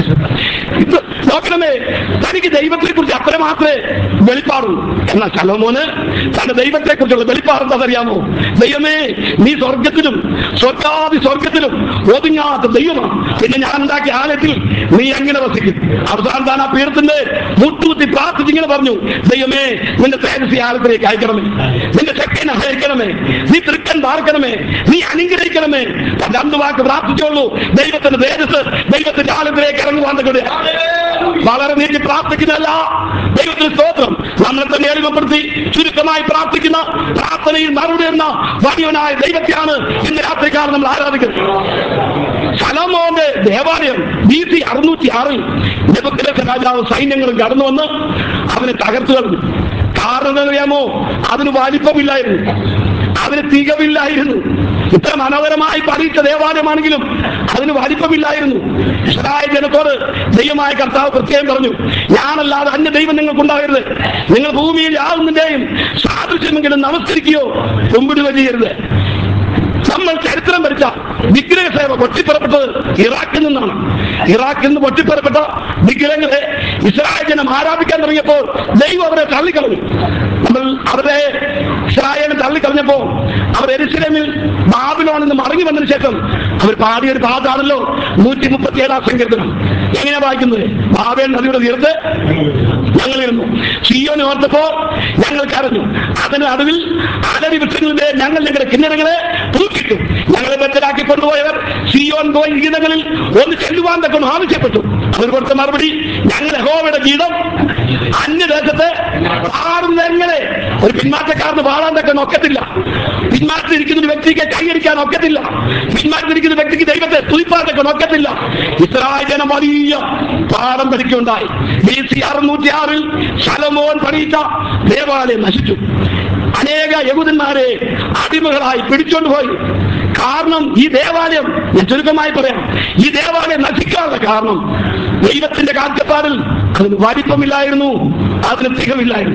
ഇത് നോക്കണമേ തനിക്ക് ദൈവത്തെ കുറിച്ച് അത്ര മാത്രമേ വെളിപ്പാടുള്ളൂ എന്നാൽ ശലോമോന് തന്റെ ദൈവത്തെ കുറിച്ചുള്ള വെളിപ്പാടെന്താണെന്നറിയാമോ ദൈവമേ നീ സ്വർഗത്തിലും സ്വർഗാദി സ്വർഗത്തിലും ഒതുങ്ങാത്ത ദൈവമാണ് പിന്നെ ഞാൻ ഉണ്ടാക്കിയ ആലയത്തിൽ നീ എങ്ങനെ വസിക്കും അവസാനം താൻ ആ പീഠത്തിന്റെ മുട്ടുകുത്തി പ്രാർത്ഥിച്ചിങ്ങനെ പറഞ്ഞു ദൈവമേ നിന്റെ തേജസ് ഈ ആലയത്തിലേക്ക് അയക്കണമേ നിന്റെ ശക്തിനെ അയക്കണമേ നീ തൃക്കൻ പാർക്കണമേ നീ അനുഗ്രഹിക്കണമേ രണ്ട് വാക്ക് പ്രാർത്ഥിച്ചോളൂ ദൈവത്തിന്റെ തേജസ് ദൈവത്തിന്റെ ആലയത്തിലേക്ക് ഇറങ്ങുവാൻ കൂടെ വളരെ നീട്ടി പ്രാർത്ഥിക്കുന്നതല്ല ദൈവത്തിന് സ്തോത്രം നമ്മളെ തന്നെ എളിമപ്പെടുത്തി ചുരുക്കമായി പ്രാർത്ഥിക്കുന്ന പ്രാർത്ഥനയിൽ മറുപടി എന്ന വലിയവനായ ദൈവത്തെയാണ് ഇന്ന് രാത്രിക്കാലം നമ്മൾ ആരാധിക്കുന്നത് സലമോന്റെ ദേവാലയം ബി സി അറുന്നൂറ്റി ആറിൽ നെബുക്കദ്നേസർ രാജാവ് സൈന്യങ്ങളും കടന്നു വന്ന് അവനെ തകർത്തു കളഞ്ഞു കാരണം അറിയാമോ അതിന് വലിപ്പമില്ലായിരുന്നു അതിന് തികവില്ലായിരുന്നു ഇത്ര മനോഹരമായി പണിയിച്ച ദേവാലയമാണെങ്കിലും അതിന് വലിപ്പമില്ലായിരുന്നു ഇസ്രായേൽ ജനത്തോട് ദൈവമായ കർത്താവ് പ്രത്യേകം പറഞ്ഞു ഞാനല്ലാതെ അന്യ ദൈവം നിങ്ങൾക്കുണ്ടാകരുത് നിങ്ങൾ ഭൂമിയിൽ യാതൊന്നിന്റെയും സാദൃശ്യമെങ്കിലും നമസ്കരിക്കുകയോ കുമ്പിടുകയോ ചെയ്യരുത് നമ്മൾ ചരിത്രം പഠിച്ച വിഗ്രഹ സേവ പൊട്ടിപ്പുറപ്പെട്ടത് ഇറാഖിൽ നിന്നാണ് ഇറാഖിൽ നിന്ന് പൊട്ടിപ്പുറപ്പെട്ട വിഗ്രഹങ്ങളെ ഇസ്രായേൽ ജനം ആരാധിക്കാൻ തുടങ്ങിയപ്പോൾ ദൈവം അവരെ തള്ളിക്കളഞ്ഞു നമ്മൾ അവരെ ഇസ്രായേലിനെ തള്ളിക്കളഞ്ഞപ്പോ അവർ എരിശിലേമിൽ ബാബിലോണിൽ നിന്ന് മടങ്ങി വന്നതിന് ശേഷം അവർ പാടിയ ഒരു പാട്ടാണല്ലോ നൂറ്റി മുപ്പത്തി ഏഴാം സങ്കീർത്തനം എങ്ങനെ വായിക്കുന്നത് ബാബേൽ നദിയുടെ തീർത്ത് ഞങ്ങളിരുന്നു സിയോനെ ഓർത്തപ്പോ ഞങ്ങൾ കരഞ്ഞു അതിന് നടുവിൽ അലരി വൃക്ഷങ്ങളുടെ ഞങ്ങൾ ഞങ്ങളുടെ കിന്നരങ്ങളെ തൂക്കിട്ടു ഞങ്ങളെ ബദ്ധരാക്കി കൊണ്ടുപോയവർ സിയോൻ പോയി ഗീതങ്ങളിൽ ഒന്ന് ചെല്ലുവാൻ തക്ക ആവശ്യപ്പെട്ടു അവർ കൊടുത്ത മറുപടി ഞങ്ങൾ യഹോവയുടെ ഗീതം അന്യദേശത്ത് പാടുന്നെങ്ങനെ ഒരു പിന്മാറ്റക്കാരന് പാടാൻ തക്ക ഒക്കത്തില്ല പിന്മാറ്റത്തിരിക്കുന്ന ഒരു വ്യക്തിക്ക് കൈയടിക്കാൻ ഒക്കത്തില്ല പിന്മാറ്റത്തിരിക്കുന്ന വ്യക്തിക്ക് ദൈവത്തെ തുതിപ്പാൻ തക്ക ഒക്കത്തില്ല ഇസ്രായേൽ ജനം വലിയ പാഠം പഠിക്കുകയുണ്ടായി ബി സി അറുന്നൂറ്റി ആറിൽ ശലമോൻ പണിയിച്ച ദേവാലയം നശിച്ചു അനേക യഹൂദന്മാരെ അടിമകളായി പിടിച്ചോണ്ട് പോയി കാരണം ഈ ദേവാലയം ഞാൻ ചുരുക്കമായി പറയാം ഈ ദേവാലയം നശിക്കാനുള്ള കാരണം ദൈവത്തിന്റെ കാഴ്ചപ്പാടിൽ അതിന് വലിപ്പമില്ലായിരുന്നു അതിന് തികവില്ലായിരുന്നു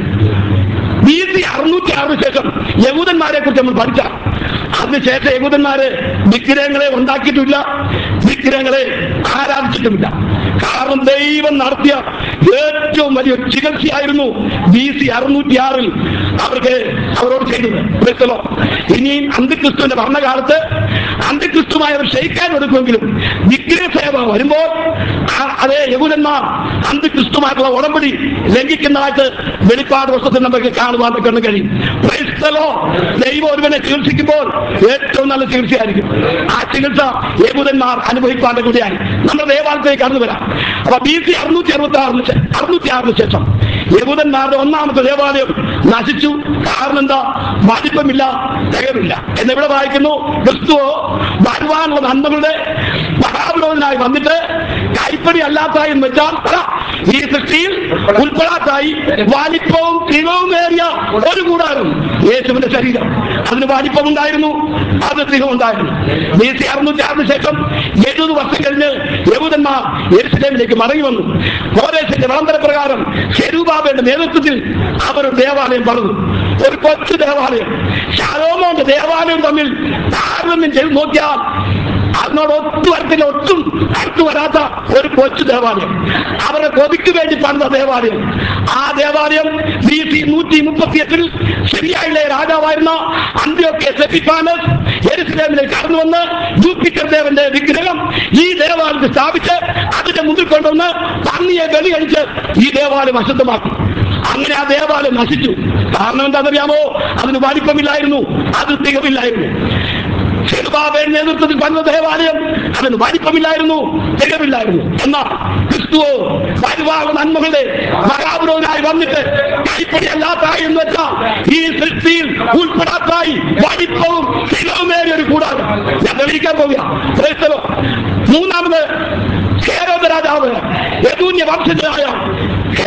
ബി സി അറുന്നൂറ്റി ആറിന് ശേഷം യഹൂദന്മാരെ കുറിച്ച് നമ്മൾ പഠിച്ച അതിനുശേഷം യഹൂദന്മാര് വിഗ്രഹങ്ങളെ ഉണ്ടാക്കിയിട്ടില്ല വിഗ്രഹങ്ങളെ ആരാധിച്ചിട്ടുമില്ല കാരണം ദൈവം നടത്തിയ ഏറ്റവും വലിയ ചികിത്സയായിരുന്നു ബി സി അറുന്നൂറ്റി ആറിൽ അവർക്ക് അവരോട് ചെയ്തത് ക്രിസ്തലോ ഇനിയും അന്തിക്രിസ്തുവിന്റെ ഭരണകാലത്ത് അന്തിക്രിസ്തുമായി അവർ ക്ഷയിക്കാൻ എടുക്കുമെങ്കിലും വിഗ്രഹ സേവ വരുമ്പോൾ ആ- അതേ യഹൂദന്മാർ അന്തിക്രിസ്തുമായിട്ടുള്ള ഉടമ്പടി ലംഘിക്കുന്നതായിട്ട് വെളിപ്പാട് പുസ്തകത്തിൽ നമുക്ക് കാണുവാൻ കണ്ണു കഴിയും ക്രൈസ്തലോ ദൈവം ഒരുവനെ ചികിത്സിക്കുമ്പോൾ ഏറ്റവും നല്ല ചികിത്സയായിരിക്കും ആ ചികിത്സ യഹൂദന്മാർ അനുഭവിപ്പാന്റെ കൂടിയാണ് നമ്മുടെ ദേവാലയത്തിലേക്ക് കടന്നു വരാം അപ്പൊ ബി സി അറുന്നൂറ്റി അറുപത്തി ആറിന് ശേ- അറുന്നൂറ്റി ആറിന് ശേഷം യഹൂദന്മാരുടെ ഒന്നാമത്തെ ദേവാലയം നശിച്ചു കാരണം എന്താ വലിപ്പമില്ല തികവില്ല എന്നിവിടെ വായിക്കുന്നു ക്രിസ്തുവോ വരുവാനുള്ള നന്മകളുടെ മഹാവിരോധനായി വന്നിട്ട് കൈപ്പടി അല്ലാത്തായി എന്ന് വെച്ചാൽ അതാ, ഈ സൃഷ്ടിയിൽ ഉൾപ്പെടാത്തായി വലിപ്പവും തികവുമേറിയ ഒരു കൂടാരം യേശുവിന്റെ ശരീരം അതിന് വലിപ്പം ഉണ്ടായിരുന്നു അത് തികവ് ഉണ്ടായിരുന്നു ബി സി അറുന്നൂറ്റി ആറിന് ശേഷം എഴുപത് വർഷം കഴിഞ്ഞ് യഹൂദന്മാർ യെരുസലേമിലേക്ക് മടങ്ങി വന്നു കോരേശിന്റെ വിളംബര പ്രകാരം ശരൂബാബയുടെ നേതൃത്വത്തിൽ അവർ ഒരു ദേവാലയം പണിതു ഒരു കൊച്ചു ദേവാലയം ശാലോമോന്റെ ദേവാലയം തമ്മിൽ താരതമ്യം ചെയ്ത് നോക്കിയാൽ അതിനോട് ഒത്തു വരത്തില്ല ഒട്ടും അടുത്തു വരാത്ത ഒരു കൊച്ചു ദേവാലയം അവരുടെ കൊതിക്ക് വേണ്ടി പണിത ദേവാലയം ആ ദേവാലയം ബി സി നൂറ്റി മുപ്പത്തി എട്ടിൽ സിറിയയിലെ രാജാവായിരുന്ന അന്ത്യോക്കെ സെഫിഫാനസ് യെരുസലേമിലേക്ക് കടന്നു വന്ന് ജൂപ്പിറ്റർ ദേവന്റെ വിഗ്രഹം ഈ ദേവാലയത്തിൽ സ്ഥാപിച്ച് അതിന്റെ മുന്നിൽ കൊണ്ടുവന്ന് പന്നിയെ ബലി കഴിച്ച് ഈ ദേവാലയം അശുദ്ധമാക്കി അങ്ങനെ ആ ദേവാലയം നശിച്ചു കാരണം എന്താണെന്നറിയാമോ അതിന് വലിപ്പമില്ലായിരുന്നു അത് തികവില്ലായിരുന്നു ചെറുബാബയുടെ നേതൃത്വത്തിൽ വന്ന ദേവാലയം അതിന് വലിപ്പമില്ലായിരുന്നു തികവില്ലായിരുന്നു എന്നാൽ ക്രിസ്തുവോ വരുവാനുള്ള നന്മകളുടെ മഹാപുരോഗനായി വന്നിട്ട് കൈപ്പടി അല്ലാത്തായി എന്ന് വെച്ചാൽ ഈ സൃഷ്ടിയിൽ ഉൾപ്പെടാത്തായി വലിപ്പവും തികവുമേറിയ ഒരു കൂടാതെ ഞാൻ തെളിയിക്കാൻ പോവുക ക്രൈസ്തവോ മൂന്നാമത് ഹേരോദ രാജാവ് യദൂന്യ വംശജനായ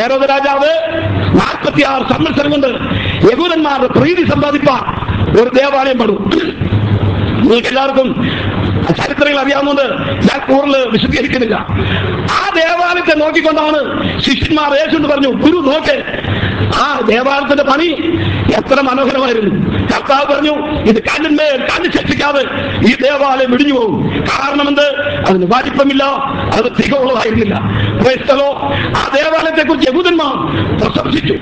ഹേരോദ രാജാവ് നാൽപ്പത്തി ആറ് സംവത്സരം കൊണ്ട് യഹൂദന്മാരുടെ പ്രീതി സമ്പാദിപ്പാൻ ഒരു ദേവാലയം പടു നിങ്ങൾക്ക് എല്ലാവർക്കും ചരിത്രങ്ങൾ അറിയാവുന്നത് ഞാൻ കൂടുതൽ വിശദീകരിക്കുന്നില്ല ആ ദേവാലയത്തെ നോക്കിക്കൊണ്ടാണ് ശിഷ്യന്മാർ യേശു എന്ന് പറഞ്ഞു ഗുരു നോക്ക് ആ ദേവാലയത്തിന്റെ പണി എത്ര മനോഹരമായിരുന്നു കർത്താവ് പറഞ്ഞു ഇത് കല്ലിന്മേൽ കല്ല് ശിക്ഷിക്കാതെ ഈ ദേവാലയം ഇടിഞ്ഞു പോകും കാരണം എന്ത് അതിന് വലിപ്പമില്ല അത് തികവുള്ളതായിരുന്നില്ല ക്രൈസ്തവോ ആ ദേവാലയത്തെ കുറിച്ച് യഹൂദന്മാർ പ്രശംസിച്ചു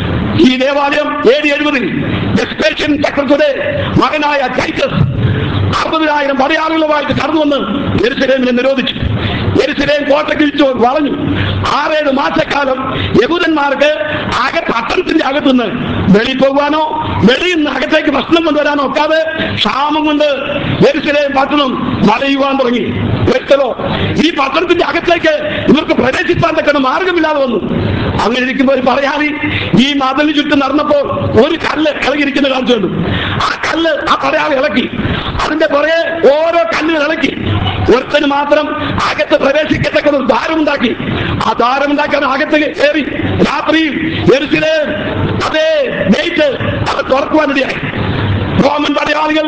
ഈ ദേവാലയം ഏഴ് എഴുപതിൽ എക്സ്പേഷ്യൻ ചക്രത്തിന്റെ മകനായ ടൈറ്റസ് അറുപതിനായിരം പടയാളികളുമായിട്ട് കടന്നു വന്ന് എരുസലേമിനെ നിരോധിച്ചു എരുസലേം കോട്ടക്കിഴിച്ചു വളഞ്ഞു ആറേഴ് മാസക്കാലം യഹൂദന്മാർക്ക് ആകെ പട്ടണത്തിന്റെ അകത്തുനിന്ന് വെളി പോകുവാനോ വെളിയിൽ നിന്ന് അകത്തേക്ക് ഭക്ഷണം കൊണ്ടുവരാനോ ഒക്കാതെ ക്ഷാമം കൊണ്ട് എരുസലേം പട്ടണം വളയുവാൻ തുടങ്ങി വ്യക്തലോ ഈ പട്ടണത്തിന്റെ അകത്തേക്ക് ഇവർക്ക് പ്രവേശിക്കാൻ തക്കണ മാർഗമില്ലാതെ വന്നു അങ്ങനെ ഇരിക്കുമ്പോൾ ഒരു പറയാതി ഈ മതിലിന് ചുറ്റും നടന്നപ്പോൾ ഒരു കല്ല് ഇളകിയിരിക്കുന്ന കാണിച്ചു കണ്ടു ആ കല്ല് ആ പടയാളി ഇളക്കി അതിന്റെ പുറകെ ഓരോ കല്ലുകൾ ഇളക്കി ഒരുത്തന് മാത്രം അകത്ത് പ്രവേശിക്കത്തക്ക ഒരു ദ്വാരമുണ്ടാക്കി ആ ദ്വാരമുണ്ടാക്കി അവൻ അകത്ത് കയറി രാത്രിയിൽ എരിച്ചില് അതേ ഗേറ്റ് അത് തുറക്കുവാനിടയായി റോമൻ പടയാളികൾ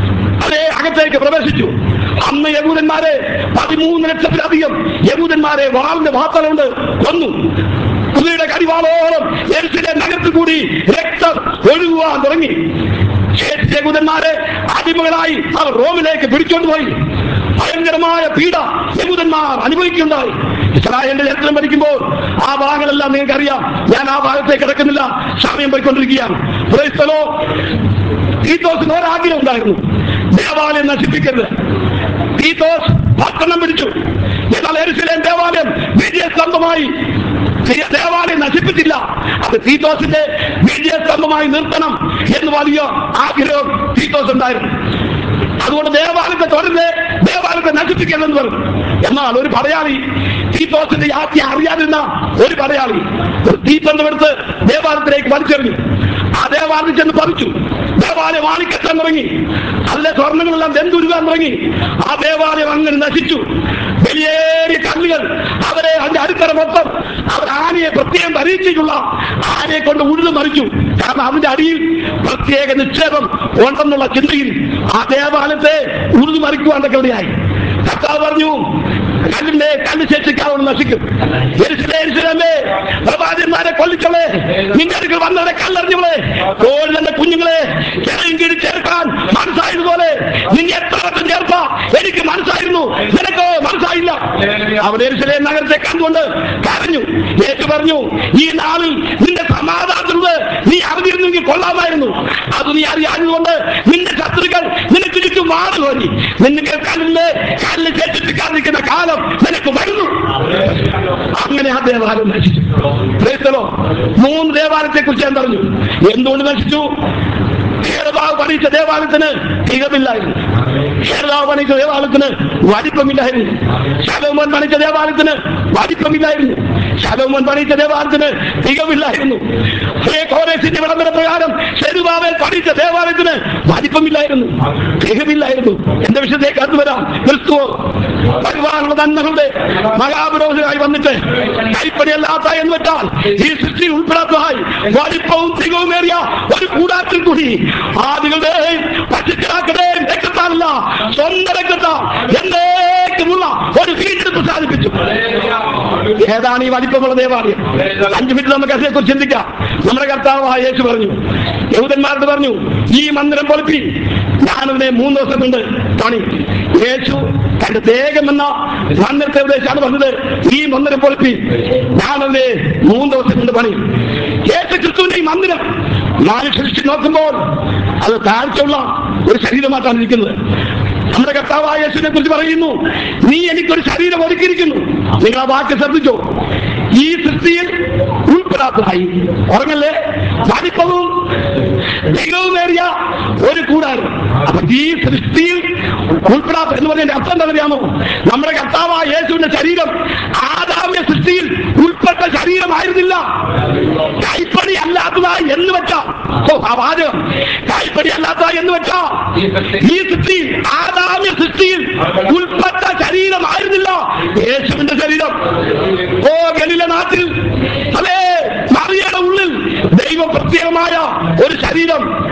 അതേ അകത്തേക്ക് പ്രവേശിച്ചു അന്ന് യഹൂദന്മാരെ പതിമൂന്ന് ലക്ഷത്തിലധികം യഹൂദന്മാരെ വാളിന്റെ വാർത്തല കൊണ്ട് കൊന്നു കുതിരയുടെ കടിവാളോളം എരിച്ചിലെ നഗരത്തിൽ കൂടി രക്തം ഒഴുകുവാൻ തുടങ്ങി ശേഷിച്ച യഹൂദന്മാരെ അടിമകളായി അവർ റോമിലേക്ക് പിടിച്ചുകൊണ്ടുപോയി ഭയങ്കരമായ പീഡ യഹൂദന്മാർ അനുഭവിക്കുണ്ടായി ഇസ്രായേലിന്റെ ചരിത്രം പഠിക്കുമ്പോൾ ആ ഭാഗങ്ങളെല്ലാം നിങ്ങൾക്ക് അറിയാം ഞാൻ ആ ഭാഗത്തേക്ക് കിടക്കുന്നില്ല സമയം പോയിക്കൊണ്ടിരിക്കുകയാണ് Praise the Lord. തീത്തോസിന് ഒരാഗ്രഹം ഉണ്ടായിരുന്നു ദേവാലയം നശിപ്പിക്കരുത് തീത്തോസ് പട്ടണം പിടിച്ചു എന്നാൽ എരുസലേം ദേവാലയം വിജയസ്തംഭമായി ദേ- ദേവാലയം നശിപ്പിച്ചില്ല അത് തീത്തോസിന്റെ വിജയസ്തംഭമായി നിർത്തണം എന്ന് വലിയ ആഗ്രഹം തീത്തോസ് ഉണ്ടായിരുന്നു അതുകൊണ്ട് ദേവാലയത്തെ തുടരുന്നത് ദേവാലയത്തെ നശിപ്പിക്കണമെന്ന് പറഞ്ഞു എന്നാൽ ഒരു പടയാളി തീത്തോസിന്റെ യാത്ര അറിയാതിരുന്ന ഒരു പടയാളി ഒരു തീപ്പന്തമെടുത്ത് ദേവാലയത്തിലേക്ക് വലിച്ചെറിഞ്ഞു ആ ദേവാലയം ചെന്ന് പറിച്ചു ദേവാലയം ആണിക്കെത്താൻ തുടങ്ങി അതിലെ സ്വർണ്ണങ്ങളെല്ലാം വെന്തുരുകാൻ തുടങ്ങി ആ ദേവാലയം അങ്ങനെ നശിച്ചു വലിയേറിയ കല്ലുകൾ അവരെ അതിന്റെ അടിത്തറ മൊത്തം അവർ ആനയെ പ്രത്യേകം പരീക്ഷയ്ക്കുള്ള ആനയെ കൊണ്ട് ഉഴുതു മറിച്ചു കാരണം അതിന്റെ അടിയിൽ പ്രത്യേക നിക്ഷേപം ഉണ്ടെന്നുള്ള ചിന്തയിൽ ആ ദേവാലയത്തെ ഉഴുതു മറിക്കുവാനൊക്കെ ഇടയായി കർത്താവ് പറഞ്ഞു കല്ലിന്റെ കല്ല് ശേഷിക്കാവുന്ന നശിക്കും എരിശിലേ, എരിശിലേമേ, പ്രവാചകന്മാരെ കൊല്ലിച്ചവളെ നിന്റെ അടുക്കൽ വന്നവരെ കല്ലെറിഞ്ഞവളെ കോഴി തന്റെ കുഞ്ഞുങ്ങളെ ചെറിയും കീഴ് ചേർക്കാൻ മനസ്സായതുപോലെ നിന്നെ എത്ര വട്ടം ചേർപ്പാ എനിക്ക് മനസ്സായിരുന്നു നിനക്ക് മനസ്സായില്ല അവിടെ എരിശിലേ നഗരത്തെ കണ്ടുകൊണ്ട് കരഞ്ഞു യേശു പറഞ്ഞു ഈ നാളിൽ നിന്റെ സമാധാനത്തിലൂടെ നീ അറിഞ്ഞിരുന്നെങ്കിൽ കൊള്ളാമായിരുന്നു അത് നീ അറിയാഞ്ഞതുകൊണ്ട് നിന്റെ ശത്രുക്കൾ നിനക്ക് ചുറ്റും വാട് കോരി നിന്നെ കല്ലിന്റെ കല്ല് ചേച്ചിട്ടിക്കാതിരിക്കുന്ന കാലം നിനക്ക് വരുന്നു അങ്ങനെ ആ ദേവാലയം നശിച്ചു Praise the Lord. മൂന്ന് ദേവാലയത്തെ കുറിച്ച് ഞാൻ പറഞ്ഞു എന്തുകൊണ്ട് നശിച്ചു ഹേരതാവ് പണിയിച്ച ദേവാലയത്തിന് തികമില്ലായിരുന്നു ഹേരതാവ് പണിയിച്ച ദേവാലയത്തിന് വലിപ്പമില്ലായിരുന്നു ശലോമോൻ പണിയിച്ച ദേവാലയത്തിന് വലിപ്പമില്ലായിരുന്നു ശലോമോൻ പണിയിച്ച ദേവാലയത്തിന് തികമില്ലായിരുന്നു കോരേസിന്റെ വിളംബര പ്രകാരം ശരുവാവേൽ പണിയിച്ച ദേവാലയത്തിന് വലിപ്പമില്ലായിരുന്നു തികമില്ലായിരുന്നു എന്റെ വിഷയത്തേക്ക് കടന്നു വരാം ക്രിസ്തുവോ വരുവാനുള്ള നന്മകളുടെ മഹാപുരോഹിതനായി വന്നിട്ട് കൈപ്പണിയല്ലാത്ത എന്ന് വെച്ചാൽ ഈ സൃഷ്ടി ഉൾപ്പെടാത്തതായി വലിപ്പവും തികവുമേറിയ ഒരു കൂടാത്തിൽ കൂടി ആദികളുടെയും പശുക്കളാക്കളുടെയും രക്തത്താലല്ല സ്വന്തം രക്തത്താൽ എന്നേക്കുമുള്ള ഒരു വീണ്ടെടുപ്പ് സാധിപ്പിച്ചു ഏതാണ് ഈ വലിപ്പമുള്ള ദേവാലയം അഞ്ചു മിനിറ്റ് നമുക്ക് അതിനെക്കുറിച്ച് ചിന്തിക്കാം നമ്മുടെ കർത്താവായ യേശു പറഞ്ഞു യഹൂദന്മാരോട് പറഞ്ഞു ഈ മന്ദിരം പൊളിപ്പി ഞാനതിനെ മൂന്ന് ദിവസം കൊണ്ട് പണി യേശു തന്റെ ദേഹം എന്ന മന്ദിരത്തെ ഉപദേശിച്ചാണ് പറഞ്ഞത് ഈ മന്ദിരം പൊളിപ്പി ഞാനതിനെ മൂന്ന് ദിവസം കൊണ്ട് പണി യേശു ക്രിസ്തുവിന്റെ ഈ മന്ദിരം നാല് സൃഷ്ടി നോക്കുമ്പോൾ അത് താഴ്ചയുള്ള ഒരു ശരീരമായിട്ടാണ് ഇരിക്കുന്നത് നമ്മുടെ കർത്താവായ യേശുവിനെ കുറിച്ച് പറയുന്നു നീ എനിക്കൊരു ശരീരം ഒരുക്കിയിരിക്കുന്നു നിങ്ങൾ ആ വാക്ക് ശ്രദ്ധിച്ചോ ഈ സൃഷ്ടിയിൽ ഉൾപ്പെടാത്തതായി ഉറങ്ങല്ലേ വലിപ്പവും ദൈവവുമേറിയ ഒരു കൂടാരം അപ്പൊ ഈ സൃഷ്ടിയിൽ ഉൾപ്പെടാത്ത എന്ന് പറഞ്ഞതിന്റെ അർത്ഥം എന്താ അറിയാമോ നമ്മുടെ കർത്താവായ യേശുവിന്റെ ശരീരം ആദാമ്യ സൃഷ്ടിയിൽ ഉൾപ്പെട്ട ശരീരമായിരുന്നില്ല കൈപ്പണി അല്ലാത്തതായി എന്ന് വെച്ചാ ഓ ആ വാചകം കൈപ്പണി അല്ലാത്തതായി എന്ന് വെച്ചാ ഈ സൃഷ്ടിയിൽ ആദാമ്യ സൃഷ്ടിയിൽ ഉൾപ്പെട്ട ശരീരമായിരുന്നില്ല യേശുവിന്റെ ശരീരം ഓ ഗലില നാട്ടിൽ അതേ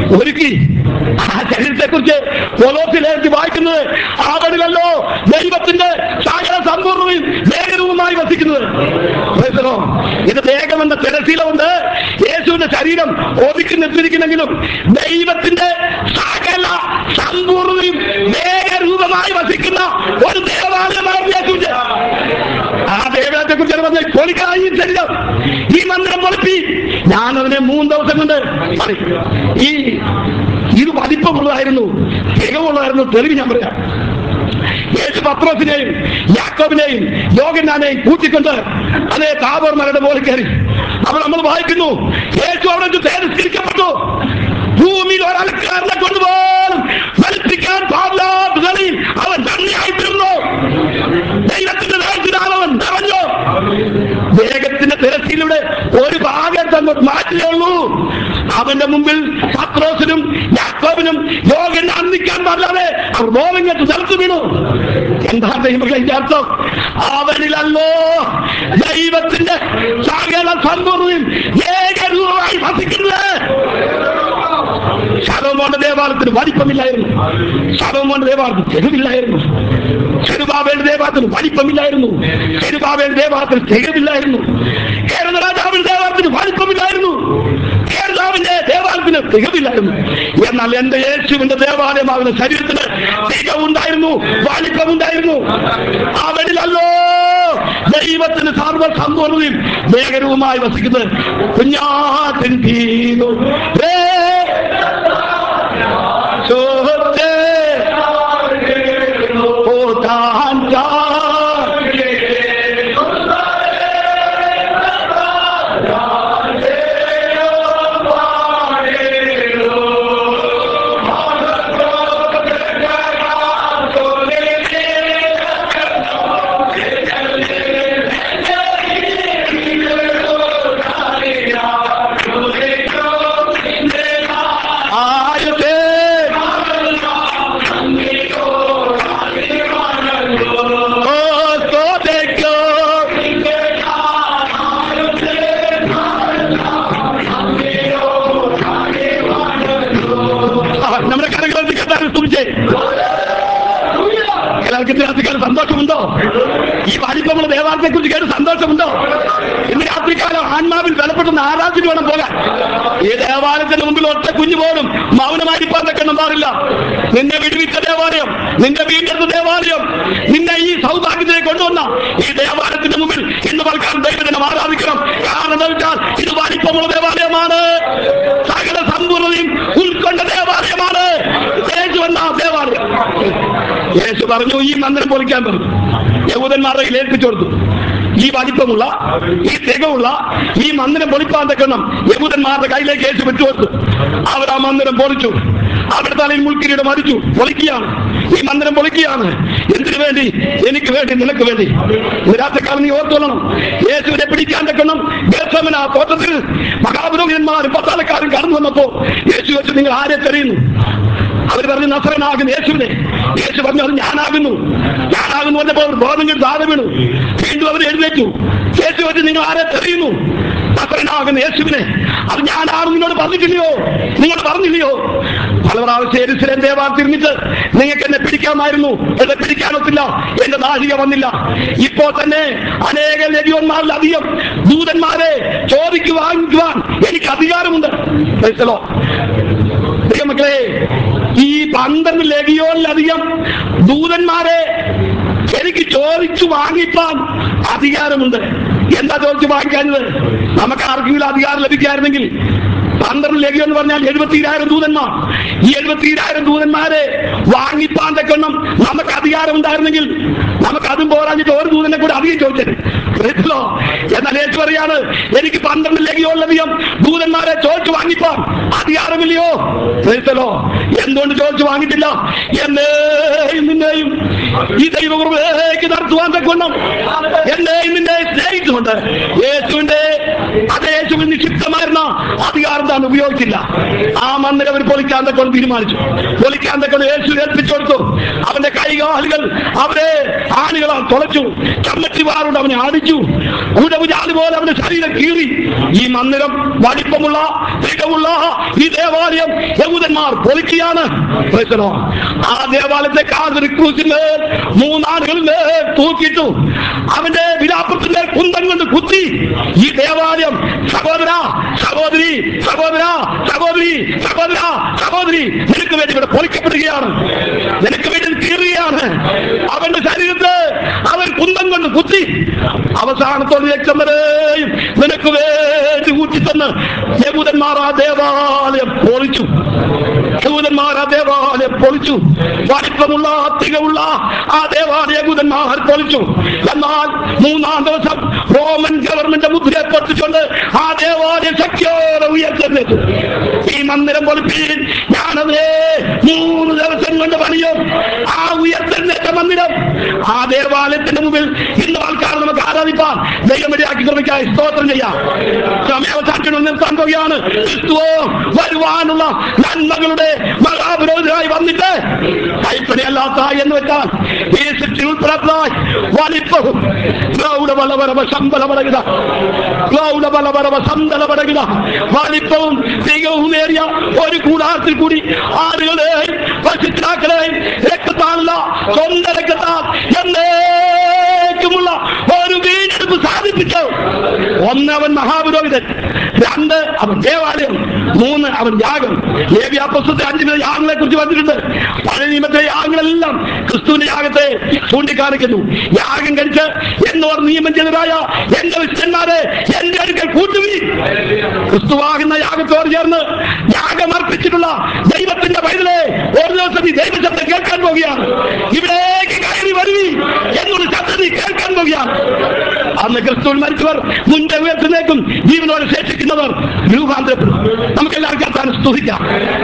ഒരുക്കി ആ ശരീരത്തെ കുറിച്ച് പൊലോസിലേക്ക് വായിക്കുന്നത് അവനിലല്ലോ ദൈവത്തിന്റെ സകല സമ്പൂർണ്ണതയും ദേഹരൂപമായി വസിക്കുന്നത് Praise the Lord. ഇത് ദേഹം എന്ന തിരശീല കൊണ്ട് യേശുവിന്റെ ശരീരം ഒതുക്കി നിർത്തിയിരിക്കുന്നെങ്കിലും ദൈവത്തിന്റെ സകല സമ്പൂർണ്ണതയും ദേഹരൂപമായി വസിക്കുന്ന ഒരു ദേവാലയമാണ് യേശുവിന്റെ ആ ദേവത്തെ കുറിച്ച് പറഞ്ഞ പൊളിക്കായി ശരീരം ഈ മന്ദിരം പൊളിപ്പി ഞാൻ അതിനെ മൂന്ന് ദിവസം കൊണ്ട് പണി. ഈ ഇത് വലിപ്പമുള്ളതായിരുന്നു തികവുള്ളതായിരുന്നു തെളിവ് ഞാൻ പറയാം യേശു പത്രോസിനെയും യാക്കോബിനെയും യോഗനാനെയും കൂട്ടിക്കൊണ്ട് അതേ താബോർ മലയുടെ മുകളിൽ കയറി അപ്പോൾ നമ്മൾ വായിക്കുന്നു യേശു അവിടെ വെച്ച് തേജസ്കരിക്കപ്പെട്ടു ഭൂമിയിൽ ഒരാൾക്കാരനെ കൊണ്ടുപോലും വലിപ്പിക്കാൻ പാടില്ലാത്ത നിലയിൽ അവൻ നന്ദിയായി തീർന്നു ദൈവത്തിന്റെ നേരത്തിലാണ് അവൻ നിറഞ്ഞു വേഗത്തിന്റെ തിരച്ചിലൂടെ ഒരു ഭാഗത്ത് അങ്ങോട്ട് മാറ്റുകയുള്ളൂ അവന്റെ മുമ്പിൽ പത്രോസിനും യാക്കോബിനും യോഗൻ അന്തിക്കാൻ പാടില്ലാതെ അവർ ബോധങ്ങത്ത് നിലത്ത് വീണു എന്താ ദൈവങ്ങളെ ഇതിന്റെ അർത്ഥം അവനിലല്ലോ ദൈവത്തിന്റെ സകല സമ്പൂർണ്ണയും ഏകരൂപമായി വസിക്കുന്നത് ശലോമോന്റെ ദേവാലയത്തിന് വലിപ്പമില്ലായിരുന്നു ശലോമോന്റെ ദേവാലയത്തിന് തെരുവില്ലായിരുന്നു ചെറുബാബയുടെ ദേവാലയത്തിന് വലിപ്പമില്ലായിരുന്നു ചെറുബാബയുടെ ദേവാലയത്തിന് തികവില്ലായിരുന്നു കേരള രാജാവിന്റെ ദേവാലയത്തിന് വലിപ്പമില്ലായിരുന്നു കേരളാവിന്റെ ദേവാലയത്തിന് തികവില്ലായിരുന്നു എന്നാൽ എന്റെ യേശുവിന്റെ ദേവാലയമാകുന്ന ശരീരത്തിന് തികവുണ്ടായിരുന്നു വലിപ്പമുണ്ടായിരുന്നു അവനിലല്ലോ ദൈവത്തിന് സർവ്വ സമ്പൂർണ്ണതയും മേഘരവുമായി വസിക്കുന്നത് കുഞ്ഞാട്ടിൻ തീരു ഓ താൻ ആയത്തെ ഓ സ്തോത്രയ്ക്കോ ആ, നമ്മുടെ കരങ്ങളിൽ കണ്ടാൽ തുണിച്ചേ എല്ലാവർക്കും രാത്രിക്കാലം സന്തോഷമുണ്ടോ ഈ വലിപ്പമുള്ള ദേവാലയത്തെ കുറിച്ച് കേട്ട് സന്തോഷമുണ്ടോ ഇന്ന് രാത്രികാലം ആത്മാവിൽ ബലപ്പെടുന്ന ആരാധന വേണം പോകാൻ ഈ ദേവാലയത്തിന് മുമ്പിൽ ഒറ്റ കുഞ്ഞു പോലും മൗനമായിരിക്കാൻ നിൽക്കണം പാടില്ല നിന്നെ വിടുവിച്ച ദേവാലയം നിന്റെ വീണ്ടെടുത്ത ദേവാലയം നിന്നെ ഈ സൗഭാഗ്യത്തിലേക്ക് കൊണ്ടുവന്ന ഈ ദേവാലയത്തിന്റെ മുമ്പിൽ ഇന്ന് പൽക്കാലം ദൈവത്തിനെ ആരാധിക്കണം കാരണം എന്താ വെച്ചാൽ ഇത് വലിപ്പമുള്ള ദേവാലയമാണ് സകല സമ്പൂർണ്ണതയും ഉൾക്കൊണ്ട ദേവാലയമാണ് യേശു എന്ന ദേവാലയം യേശു പറഞ്ഞു ഈ മന്ദിരം പൊളിക്കാൻ പറഞ്ഞു യഹൂദന്മാരുടെ കയ്യിൽ ഏൽപ്പിച്ചു കൊടുത്തു ഈ വലിപ്പമുള്ള ഈ തികവുള്ള ഈ മന്ദിരം പൊളിപ്പാൻ തക്കണം യഹൂദന്മാരുടെ കയ്യിലേക്ക് യേശു വിട്ടുകൊടുത്തു അവർ ആ മന്ദിരം പൊളിച്ചു അവരുടെ തലയിൽ മുൾക്കിരീടം അടിച്ചു പൊളിക്കുകയാണ് ഈ മന്ദിരം പൊളിക്കുകയാണ് എന്തിനു വേണ്ടി എനിക്ക് വേണ്ടി നിനക്ക് വേണ്ടി ഇന്ന് രാത്രിക്കാലം നീ ഓർത്തോളണം യേശുവിനെ പിടിക്കാൻ തക്കണം ഗേസമന ആ തോട്ടത്തിൽ മഹാപുരോഹിതന്മാരും പത്താലക്കാരും കടന്നു വന്നപ്പോ യേശു വെച്ച് നിങ്ങൾ ആരെ തെരയുന്നു അവർ പറഞ്ഞു നസറനാകുന്നു യേശുവിനെ യേശു പറഞ്ഞു അത് ഞാനാകുന്നു ഞാനാകുന്നു പറഞ്ഞപ്പോൾ അവർ ബോധം കെട്ട് താഴെ വീണു വീണ്ടും അവർ എഴുന്നേറ്റു യേശു വെച്ച് നിങ്ങൾ ആരെ തെരയുന്നു നസറനാകുന്ന യേശുവിനെ അത് ഞാനാണെന്ന് നിന്നോട് പറഞ്ഞിട്ടില്ലയോ നിങ്ങൾ പറഞ്ഞില്ലയോ പല പ്രാവശ്യം എരിശിലേം ദേവാൻ തിരിഞ്ഞിട്ട് നിങ്ങൾക്ക് എന്നെ പിടിക്കാമായിരുന്നു എന്നെ പിടിക്കാനൊത്തില്ല എന്റെ നാഴിക വന്നില്ല ഇപ്പോ തന്നെ അനേക ലഘുവന്മാരിലധികം ദൂതന്മാരെ ചോദിക്കു വാങ്ങിക്കുവാൻ എനിക്ക് അധികാരമുണ്ട് മനസ്സിലോ മക്കളെ ഈ പന്ത്രണ്ട് ലഗിയോനിലധികം ദൂതന്മാരെ എനിക്ക് ചോദിച്ചു വാങ്ങിപ്പാൻ അധികാരമുണ്ട് എന്താ ചോദിച്ചു വാങ്ങിക്കാഞ്ഞത് നമുക്ക് ആർക്കെങ്കിലും അധികാരം ലഭിക്കായിരുന്നെങ്കിൽ പന്ത്രണ്ട് ലഗിയോ എന്ന് പറഞ്ഞാൽ എഴുപത്തിരായിരം ദൂതന്മാർ ഈ എഴുപത്തിരായിരം ദൂതന്മാരെ വാങ്ങിപ്പാൻ തക്കണം നമുക്ക് അധികാരം ഉണ്ടായിരുന്നെങ്കിൽ നമുക്ക് അതും പോരാഞ്ഞിട്ട് ഒരു ദൂതനെ കൂടെ അധികം ചോദിച്ചത് മനസ്സിലോ എന്നാൽ യേശു പറയാണ് എനിക്ക് പന്ത്രണ്ട് ലഗിയോളധികം ദൂതന്മാരെ ചോദിച്ചു വാങ്ങിപ്പാൻ അധികാരമില്ലയോ മനസ്സിലോ എന്തുകൊണ്ട് ചോദിച്ചു വാങ്ങിയിട്ടില്ല എന്നെയും നിന്നെയും ഈ ദൈവകൃപയിലേക്ക് നടത്തുവാൻ തക്കണം എന്നെയും നിന്നെ സ്നേഹിച്ചുകൊണ്ട് യേശുവിന്റെ അത് യേശുവിൽ നിക്ഷിപ്തമായിരുന്ന അധികാരം താൻ ഉപയോഗിച്ചില്ല ആ മന്ദിരം അവർ പൊളിക്കാൻ തക്കൊണ്ട് തീരുമാനിച്ചു പൊളിക്കാൻ തക്കൊണ്ട് യേശു ഏൽപ്പിച്ചു കൊടുത്തു അവന്റെ കൈകാലുകൾ അവരെ ആണികളാൽ തുളച്ചു ചമ്മറ്റിവാറുണ്ട് അവനെ അടിച്ചു ഉടവുജാതി പോലെ അവന്റെ ശരീരം കീറി ഈ മന്ദിരം വലിപ്പമുള്ള തികവുള്ള ഈ ദേവാലയം യഹൂദന്മാർ പൊളിക്കുകയാണ് Praise the Lord. ആ ദേവാലയത്തെ കാതിരി ക്രൂസിന്റെ മൂന്നാളുകളിൽ തൂക്കിയിട്ടു അവന്റെ വിലാപ്പത്തിന്റെ കുന്തം കൊണ്ട് കുത്തി ഈ ദേവാലയം സഹോദര സഹോദരി സഹോദര സഹോദരി സഹോദര സഹോദരി നിനക്ക് വേണ്ടി ഇവിടെ പൊളിക്കപ്പെടുകയാണ് നിനക്ക് വേണ്ടി ഇത് കീറുകയാണ് അവന്റെ ശരീരത്തെ അവൻ കുന്തം കൊണ്ട് കുത്തി അവസാനത്തോട് രക്തം വരെയും നിനക്ക് വേണ്ടി ഊറ്റിത്തന്ന് യഹൂദന്മാർ ആ ദേവാലയം പൊളിച്ചു യഹൂദന്മാർ ആ ദേവാലയം പൊളിച്ചു വലിപ്പമുള്ള തികവുള്ള ആ ദേവാലയ യഹൂദന്മാർ പൊളിച്ചു എന്നാൽ മൂന്നാം ദിവസം റോമൻ ഗവൺമെന്റ് മുദ്രയെ പൊട്ടിച്ചുകൊണ്ട് ആ ദേവാലയം ശക്തിയോടെ ഉയർത്തുന്നത് ഈ മന്ദിരം പൊളിപ്പീൻ ഞാനതിനെ മൂന്ന് ദിവസം കൊണ്ട് പണിയും ആ ഉയർത്തെഴുന്നേറ്റ മന്ദിരം ആ ദേവാലയത്തിന്റെ മുമ്പിൽ ഇന്ന് ആൾക്കാർ നമുക്ക് ആരാധിപ്പാൻ ദൈവമടിയാക്കി ശ്രമിക്കാൻ സ്തോത്രം ചെയ്യാം സമയാവസാനം നിർത്താൻ പോവുകയാണ് ക്രിസ്തുവോ വരുവാനുള്ള നന്മകളുടെ മഹാപുരോഹിതനായി വന്നിട്ട് കൈപ്പണിയല്ലാത്ത എന്ന് വെച്ചാൽ ഈ സൃഷ്ടി ഉൾപ്പെടാത്തതായി വലിപ്പവും ഗൗഡബലപരമ ശമ്പലമടകിത ഗൗഡബലപരമ സന്തലമടകിത വലിപ്പവും തികവും നേറിയ ഒരു കൂടാരത്തിൽ കൂടി ആളുകളെയും പശുക്കളാക്കളെയും രക്തത്താണല്ല സ്വന്തം രക്തത്താൽ എന്നേക്കുമുള്ള ഒരു വീണ്ടെടുപ്പ് സാധിപ്പിച്ചു ഒന്ന് അവൻ മഹാപുരോഹിതൻ രണ്ട് അവൻ ദേവാലയം മൂന്ന് അവൻ യാഗം ലേവ്യ പുസ്തകത്തെ അഞ്ച് വിധ യാഗങ്ങളെ കുറിച്ച് പറഞ്ഞിട്ടുണ്ട് പഴയ നിയമത്തിലെ യാഗങ്ങളെല്ലാം ക്രിസ്തുവിന്റെ യാഗത്തെ ചൂണ്ടിക്കാണിക്കുന്നു യാഗം കഴിച്ച് എന്നോർ നിയമം ചെയ്തതായ എന്റെ വിശന്മാരെ എന്റെ അടുക്കൽ കൂട്ടുവി ക്രിസ്തുവാകുന്ന യാഗത്തോട് ചേർന്ന് യാഗമർപ്പിച്ചിട്ടുള്ള ദൈവത്തിന്റെ വൈതലെ ഒരു ദിവസം ഈ ദൈവശബ്ദം കേൾക്കാൻ പോവുകയാണ് ഇവിടേക്ക് കയറി വരുവി എന്നൊരു ശബ്ദം നീ കേൾക്കാൻ പോവുകയാണ് അന്ന് ക്രിസ്തുവിൽ മരിച്ചവർ മുൻപേ ഉയർത്തുന്നേക്കും ജീവനോടെ ശേഷിക്കുന്നവർ രൂപാന്തരപ്പെടും നമുക്ക് എല്ലാവർക്കും കർത്താൻ സ്തുതിക്കാം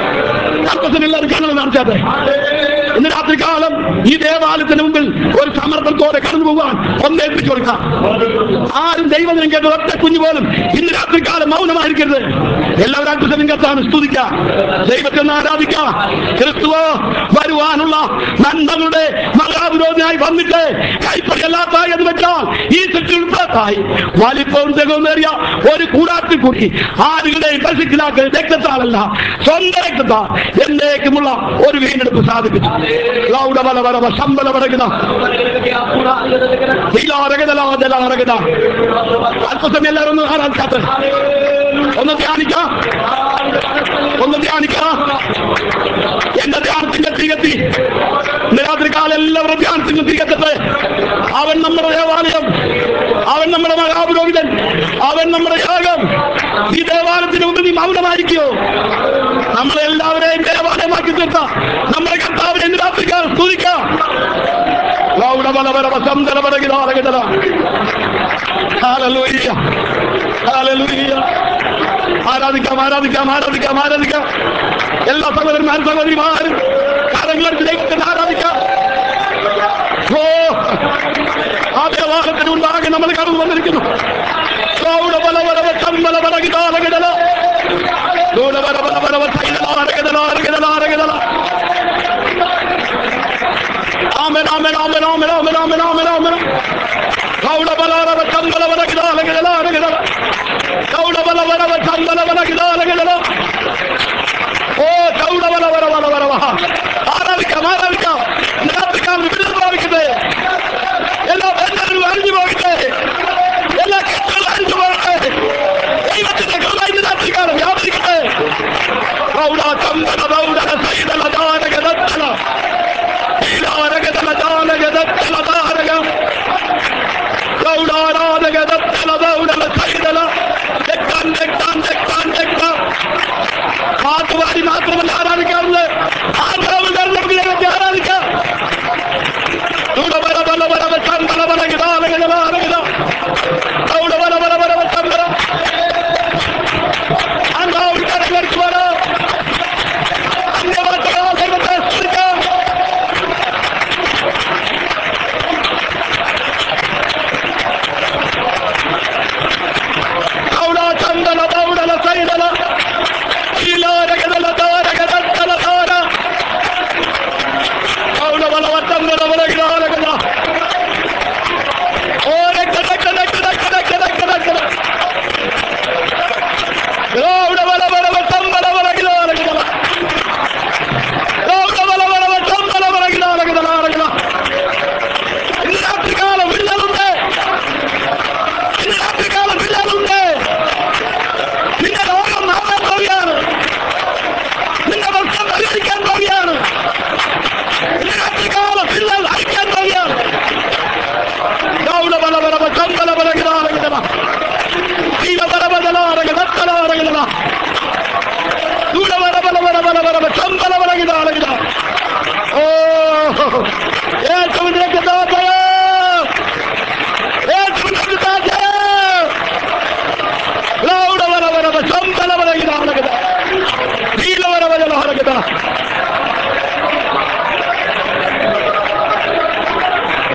അല്പസം എല്ലാവരും കണ്ണുകൾ നടത്താതെ ഇന്ന് രാത്രി കാലം ഈ ദേവാലയത്തിന് മുമ്പിൽ ഒരു സമർപ്പണത്തോടെ കടന്നു പോകാൻ ഒന്നേൽപ്പിച്ചു കൊടുക്കാം ആരും ദൈവദിനം കേട്ട ഒറ്റ കുഞ്ഞു പോലും ഇന്ന് രാത്രി കാലം മൗനമായിരിക്കരുത് എല്ലാവരും അല്പസമയം കത്താണ് സ്തുതിക്കാം ദൈവത്തെ ഒന്ന് ആരാധിക്കാം ക്രിസ്തുവോ വരുവാനുള്ള നന്മകളുടെ മഹാവിരോധനായി വന്നിട്ട് കൈപ്പറ്റല്ലാത്ത എന്ന് വെച്ചാൽ ഈ സൃഷ്ടി ഉൾപ്പെടാത്തായി വലിപ്പവും തികവുമേറിയ ഒരു കൂടാത്തിൽ കൂടി ആരുകളുടെയും പശുക്കിലാക്കൾ രക്തത്താലല്ല സ്വന്തം രക്തത്താൽ എന്നേക്കുമുള്ള ഒരു വീണ്ടെടുപ്പ് സാധിപ്പിച്ചു ലൗഡബല വരവ ശമ്പല വടകുന്ന ഇലാരകതലാതലാരകത അല്പസമയം എല്ലാവരും ഒന്ന് ആരാധിക്കാത്ത ഒന്ന് ധ്യാനിക്കാം ഒന്ന് ധ്യാനിക്കാം എന്റെ ധ്യാനത്തിന്റെ തികത്തി രാത്രികാലം എല്ലാവരും ധ്യാനത്തിന് തികത്തട്ടെ അവൻ നമ്മുടെ ദേവാലയം അവൻ നമ്മുടെ മഹാപുരോഹിതൻ അവൻ നമ്മുടെ യാഗം ഈ ദേവാലയത്തിന് മുമ്പ് നീ മൗനമായിരിക്കോ നമ്മളെ എല്ലാവരെയും ദേവാലയമാക്കി തീർത്ത നമ്മുടെ കർത്താവിനെ ഇന്ന് രാത്രികാലം സ്തുതിക്കാം ലൗഡബലപരമ സന്തരപടകിതാരകിതല ഹാലലൂയ്യ ഹാലലൂയ്യ ആരാധിക്കാം ആരാധിക്കാം ആരാധിക്കാം ആരാധിക്കാം എല്ലാ സഹോദരന്മാരും സഹോദരിമാരും കാലങ്ങളെടുത്ത് ദൈവത്തെ ആരാധിക്കാം ഓ ആ ദേവാലയത്തിന് മുൻപാകെ നമ്മൾ കടന്നു വന്നിരിക്കുന്നു ഗൗഡബലവരവ ചമ്മലവരകിതാരകിതല ഗൗഡബലവരവരവ ചൈതലാരകിതലാരകിതലാരകിതല ആമേൻ ആമേൻ ആമേൻ ആമേൻ ആമേൻ ആമേൻ ആമേൻ ആമേൻ ഗൗഡബലവരവ ചമ്മലവരകിതാരകിതലാരകിതല ഗൗഡബലവരവ ചമ്മലവരകിതാരകിതല ഓ ഗൗഡബലവരവരവരവ ആരാധിക്കാം ആരാധിക്കാം രാത്രിക്കാലം വിടുതൽ പ്രാപിക്കട്ടെ എല്ലാ ബന്ധങ്ങളും അഴിഞ്ഞു പോകട്ടെ എല്ലാ കെട്ടുകളും അഴിഞ്ഞു പോകട്ടെ ദൈവത്തിന്റെ കൃപ ഇന്ന് രാത്രികാലം വ്യാപരിക്കട്ടെ ഗൗഡ ചന്ദന ഗൗഡ